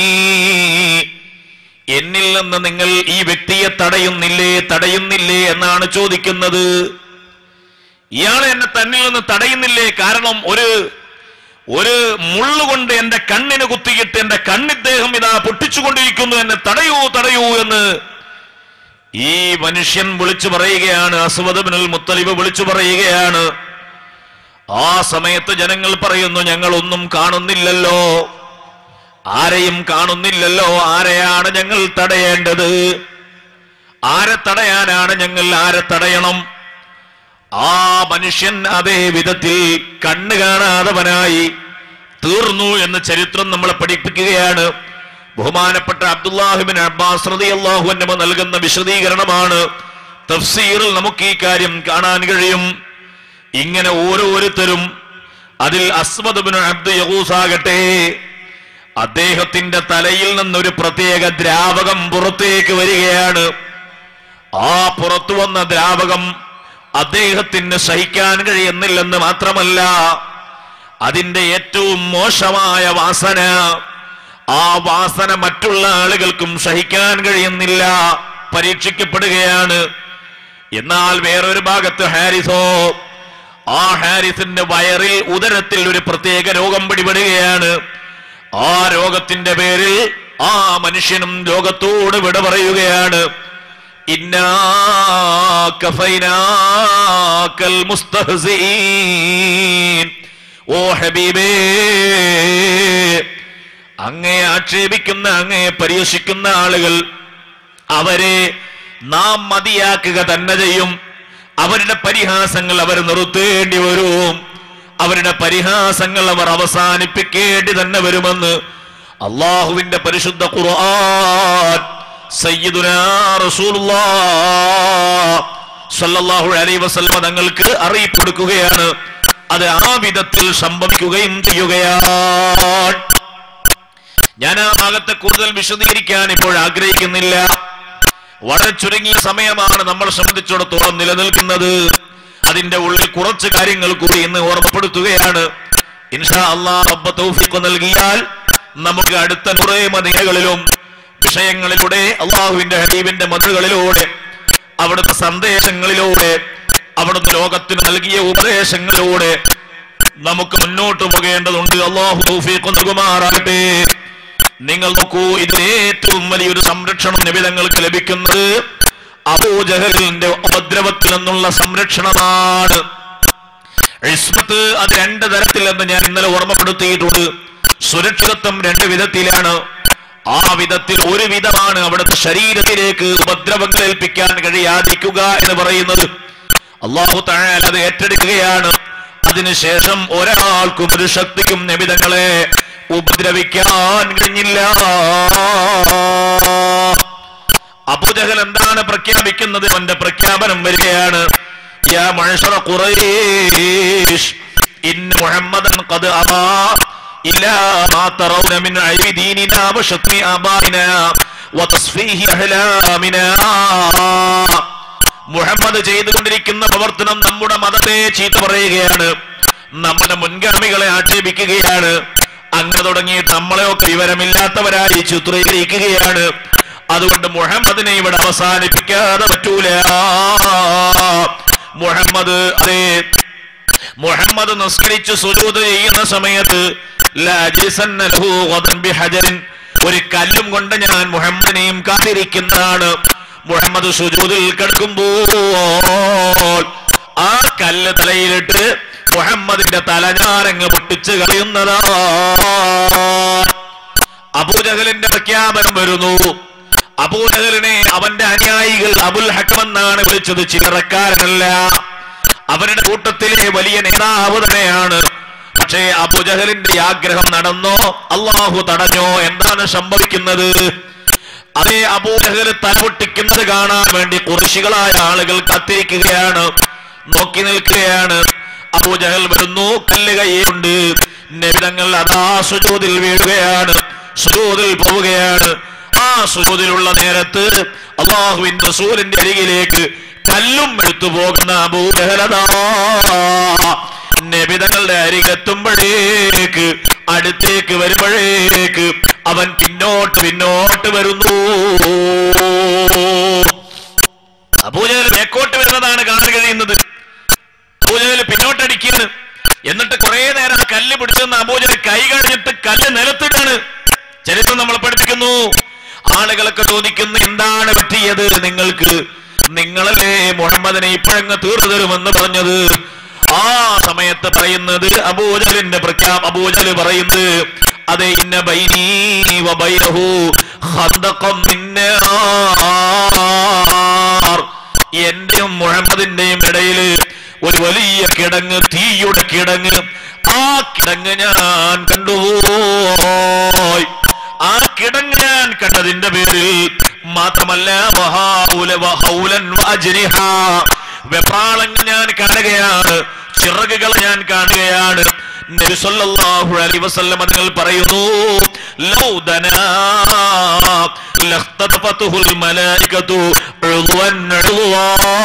എന്നിൽ നിന്ന് നിങ്ങൾ ഈ വ്യക്തിയെ തടയുന്നില്ലേ തടയുന്നില്ലേ എന്നാണ് ചോദിക്കുന്നത് ഇയാളെ എന്നെ തന്നിൽ നിന്ന് തടയുന്നില്ലേ കാരണം ഒരു ഒരു മുള്ളുകൊണ്ട് എന്റെ കണ്ണിന് കുത്തിയിട്ട് എന്റെ കണ്ണിദ്ദേഹം ഇതാ പൊട്ടിച്ചുകൊണ്ടിരിക്കുന്നു എന്നെ തടയൂ തടയൂ എന്ന് ഈ മനുഷ്യൻ വിളിച്ചു പറയുകയാണ് അസുവദബിനുൽ മുത്തലിബ് വിളിച്ചു പറയുകയാണ് ആ സമയത്ത് ജനങ്ങൾ പറയുന്നു ഞങ്ങൾ ഒന്നും കാണുന്നില്ലല്ലോ ആരെയും കാണുന്നില്ലല്ലോ ആരെയാണ് ഞങ്ങൾ തടയേണ്ടത് ആരെ തടയാനാണ് ഞങ്ങൾ ആരെ തടയണം ആ മനുഷ്യൻ അതേ വിധത്തിൽ കണ്ണ് കാണാതവനായി തീർന്നു എന്ന് ചരിത്രം നമ്മളെ പഠിപ്പിക്കുകയാണ് ബഹുമാനപ്പെട്ട അബ്ദുല്ലാഹിബിൻ അബ്ബാസ് റളിയല്ലാഹു അൻഹു നൽകുന്ന വിശദീകരണമാണ് തഫ്സീറിൽ നമുക്ക് ഈ കാര്യം കാണാൻ കഴിയും ഇങ്ങനെ ഓരോരുത്തരും അതിൽ അസ്മദ് ബിൻ അബ്ദു യഹൂസാകട്ടെ അദ്ദേഹത്തിന്റെ തലയിൽ നിന്നൊരു പ്രത്യേക ദ്രാവകം പുറത്തേക്ക് വരികയാണ് ആ പുറത്തു വന്ന ദ്രാവകം അദ്ദേഹത്തിന് സഹിക്കാൻ കഴിയുന്നില്ലെന്ന് മാത്രമല്ല അതിന്റെ ഏറ്റവും മോശമായ വാസന ആ വാസന മറ്റുള്ള ആളുകൾക്കും സഹിക്കാൻ കഴിയുന്നില്ല പരീക്ഷിക്കപ്പെടുകയാണ് എന്നാൽ വേറൊരു ഭാഗത്ത് ഹാരിസോ ആ ഹാരിസിന്റെ വയറിൽ ഉദരത്തിൽ ഒരു പ്രത്യേക രോഗം പിടിപെടുകയാണ് ആ രോഗത്തിന്റെ പേരിൽ ആ മനുഷ്യനും ലോകത്തോട് വിട പറയുകയാണ് ഇന്നാ കഫൈനാക്കൽ മുസ്തഹ്സിഈൻ. ഓ ഹബീബേ അങ്ങേ ആക്ഷേപിക്കുന്ന അങ്ങേ പരിഹസിക്കുന്ന ആളുകൾ അവരെ നാം മതിയാക്കുക തന്നെ ചെയ്യും അവരുടെ പരിഹാസങ്ങൾ അവർ നിർത്തേണ്ടി വരും അവരുടെ പരിഹാസങ്ങൾ അവർ അവസാനിപ്പിക്കേണ്ടി തന്നെ വരുമെന്ന് അള്ളാഹുവിന്റെ പരിശുദ്ധ ഖുർആൻ സയ്യിദുനാ റസൂലുള്ളാഹ് സല്ലല്ലാഹു അലൈഹി വസല്ലമ തങ്ങൾക്ക് അറിയിപ്പ് കൊടുക്കുകയാണ് അത് ആ വിധത്തിൽ സംഭവിക്കുകയും ചെയ്യുകയാണ് ഞാൻ ആ ഭാഗത്തെ കൂടുതൽ വിശദീകരിക്കാൻ ഇപ്പോൾ ആഗ്രഹിക്കുന്നില്ല വളരെ ചുരുങ്ങിയ സമയമാണ് നമ്മൾ സംബന്ധിച്ചിടത്തോളം നിലനിൽക്കുന്നത് അതിന്റെ ഉള്ളിൽ കുറച്ച് കാര്യങ്ങൾ കൂടി ഇന്ന് ഓർമ്മപ്പെടുത്തുകയാണ് ഇൻഷാ അള്ളാഹ് റബ്ബ തൗഫീഖ് നൽകിയാൽ നമുക്ക് അടുത്ത നൂറേ മദിനകളിലും വിഷയങ്ങളിലൂടെ അള്ളാഹുവിന്റെ ഹബീബിന്റെ മധുകളിലൂടെ അവിടുത്തെ സന്ദേശങ്ങളിലൂടെ അവിടുന്ന് ലോകത്തിന് നൽകിയ ഉപദേശങ്ങളിലൂടെ നമുക്ക് മുന്നോട്ട് പോകേണ്ടതുണ്ട് അള്ളാഹു തൗഫീഖ് നൽകുമാറാകട്ടെ നിങ്ങൾ നോക്കൂ ഇതിൽ ഏറ്റവും വലിയൊരു സംരക്ഷണം നിബിധങ്ങൾക്ക് ലഭിക്കുന്നത് അബൂജഹലിന്റെ ഉപദ്രവത്തിൽ നിന്നുള്ള സംരക്ഷണമാണ് ഇസ്മത്ത് അത് രണ്ട് തരത്തിലെന്ന് ഞാൻ ഇന്നലെ ഓർമ്മപ്പെടുത്തിയിട്ടുണ്ട് സുരക്ഷിതത്വം രണ്ട് വിധത്തിലാണ് ആ വിധത്തിൽ ഒരു വിധമാണ് അവിടുത്തെ ശരീരത്തിലേക്ക് ഉപദ്രവങ്ങൾ ഏൽപ്പിക്കാൻ കഴിയാതിരിക്കുക എന്ന് പറയുന്നത് അള്ളാഹു താഴെ അത് ഏറ്റെടുക്കുകയാണ് അതിനുശേഷം ഒരാൾക്കും ഒരു ശക്തിക്കും നിബിധങ്ങളെ ഉപദ്രവിക്കാൻ കഴിഞ്ഞില്ല അബുജഹൽ എന്താണ് പ്രഖ്യാപിക്കുന്നത് അവന്റെ പ്രഖ്യാപനം വരികയാണ് യാ മഴഷറ ഖുറൈശ് ഇന്ന മുഹമ്മദൻ ഖദ് അബാ ഇലാ മാ തറൗന മിൻ ഐബി ദീനിനാ വശത്മി ആബായിനാ വതസ്ഫീഹി അഹ്ലാമിനാ മുഹമ്മദ് ചെയ്തുകൊണ്ടിരിക്കുന്ന പ്രവർത്തനം നമ്മുടെ മതത്തെ ചീത്ത പറയുകയാണ് നമ്മുടെ മുൻഗാമികളെ ആക്ഷേപിക്കുകയാണ് അങ്ങ് തുടങ്ങിയിട്ട് നമ്മളെയൊക്കെ വിവരമില്ലാത്തവരായി ചിത്രീകരിക്കുകയാണ് അതുകൊണ്ട് മുഹമ്മദിനെ ഇവിടെ അവസാനിപ്പിക്കാതെ പറ്റൂല മുഹമ്മദ് അതെ മുഹമ്മദ് നിസ്കരിച്ച് സുജൂദ് ചെയ്യുന്ന സമയത്ത് ലഅജിസന്ന ലഹു ഗദൻ ബിഹജറിൻ. ഒരു കല്ലും കൊണ്ട് ഞാൻ മുഹമ്മദിനെയും കാത്തിരിക്കുന്നതാണ് മുഹമ്മദ് സുജൂദിൽ കിടക്കുമ്പോൾ ആ കല്ല് തലയിലിട്ട് മുഹമ്മദിന്റെ തല ഞാനങ്ങ് പൊട്ടിച്ച് കളയുന്നതാ അബൂജഹലിന്റെ പ്രഖ്യാപനം വരുന്നു അബൂജഹലിനെ അവന്റെ അനുയായികൾ അബുൽ ഹക്കം എന്നാണ് വിളിച്ചത് ചില്ലറക്കാരനല്ല അവരുടെ കൂട്ടത്തിലെ വലിയ നേതാവ് തന്നെയാണ് പക്ഷേ അബുജഹലിന്റെ ആഗ്രഹം നടന്നോ അള്ളാഹു തടഞ്ഞോ എന്താണ് സംഭവിക്കുന്നത് അതേ അബൂജഹൽ തലപൊട്ടിക്കുന്നത് കാണാൻ വേണ്ടി കുറിശികളായ ആളുകൾ കാത്തിരിക്കുകയാണ് നോക്കി നിൽക്കുകയാണ് അബൂജഹൽ വരുന്നു കല്ല് കൈയുണ്ട് നബിതങ്ങൾ അതാ സുജൂതിൽ വീഴുകയാണ് സുജൂതിൽ പോവുകയാണ് ആ സുജൂതിലുള്ള നേരത്ത് അള്ളാഹുവിൻ റസൂലിന്റെ അരികിലേക്ക് കല്ലും എടുത്തു പോകുന്ന അബൂജഹലതാ നബിതങ്ങളുടെ അരികെത്തുമ്പോഴേക്ക് അടുത്തേക്ക് വരുമ്പോഴേക്ക് അവൻ പിന്നോട്ട് പിന്നോട്ട് വരുന്നു അബൂജഹൽ മേക്കോട്ട് വരുന്നതാണ് കാണാൻ കഴിയുന്നത് അബൂജഹൽ പിന്നോട്ടടിക്കുകയാണ് എന്നിട്ട് കുറെ നേരം ആ കല്ല് പിടിച്ചെന്ന് അബൂജഹൽ കൈ കഴിഞ്ഞിട്ട് കല്ല് നിലത്തിട്ടാണ് ചരിത്രം നമ്മൾ പഠിപ്പിക്കുന്നു ആളുകളൊക്കെ ചോദിക്കുന്നു എന്താണ് പറ്റിയത് നിങ്ങൾക്ക് നിങ്ങളല്ലേ മുഹമ്മദിനെ ഇപ്പോഴങ്ങ് തീർന്നു തരുമെന്ന് പറഞ്ഞത് ആ സമയത്ത് പറയുന്നത് അബൂജലിന്റെ പ്രഖ്യാപ അബൂജല് പറയുന്നത് അതെ ഇന്ന ബൈനീ വബൈനഹു ഖന്ദഖം മിന്നാർ എന്റെയും മുഹമ്മദിന്റെയും ഇടയില് ഒരു വലിയ കിടങ്ങ് തീയുടെ കിടങ്ങ് ആ കിടങ്ങ് ഞാൻ കണ്ടുപോയി ആ കിടങ്ങ് ഞാൻ കണ്ടതിന്റെ പേരിൽ മാത്രമല്ല വഹാഉല വഹൗലൻ വഅജ്നിഹ. വെപ്രാളങ്ങൾ ഞാൻ കാണുകയാണ് ചിറകുകൾ ഞാൻ കാണുകയാണ് നബി സല്ലല്ലാഹു അലൈഹി വസല്ലം നിങ്ങൾ പറയുന്നു ലൗ ദനാ ലഖ്തഫതുഹുൽ മലായികതു ഉൾവൻ ഉൾവാ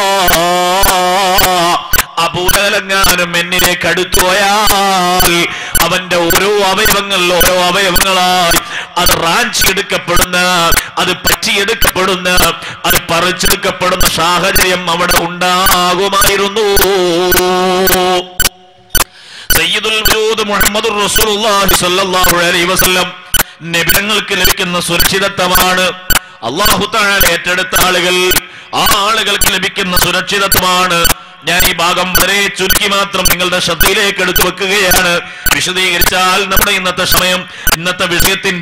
അബൂലങ്ങാനും എന്നിലേക്ക് അടുത്തു പോയാൽ അവന്റെ ഓരോ അവയവങ്ങൾ ഓരോ അവയവങ്ങളായി അത് റാഞ്ചിയെടുക്കപ്പെടുന്ന അത് പറ്റിയെടുക്കപ്പെടുന്ന അത് പറിച്ചെടുക്കപ്പെടുന്ന സാഹചര്യം അവിടെ ഉണ്ടാകുമായിരുന്നു സയ്യിദുൽ വജൂദ് മുഹമ്മദുർ റസൂലുള്ളാഹി സ്വല്ലല്ലാഹു അലൈഹി വസല്ലം നബിതങ്ങൾക്ക് ലഭിക്കുന്ന സുരക്ഷിതത്വമാണ് അള്ളാഹു താഴെ ഏറ്റെടുത്ത ആളുകൾ ആ ആളുകൾക്ക് ലഭിക്കുന്ന സുരക്ഷിതത്വമാണ് ഞാൻ ഈ ഭാഗം വരെ ചുരുക്കി മാത്രം നിങ്ങളുടെ ശ്രദ്ധയിലേക്ക് എടുത്തു വെക്കുകയാണ് വിശദീകരിച്ചാൽ നമ്മുടെ ഇന്നത്തെ സമയം ഇന്നത്തെ വിഷയത്തിന്റെ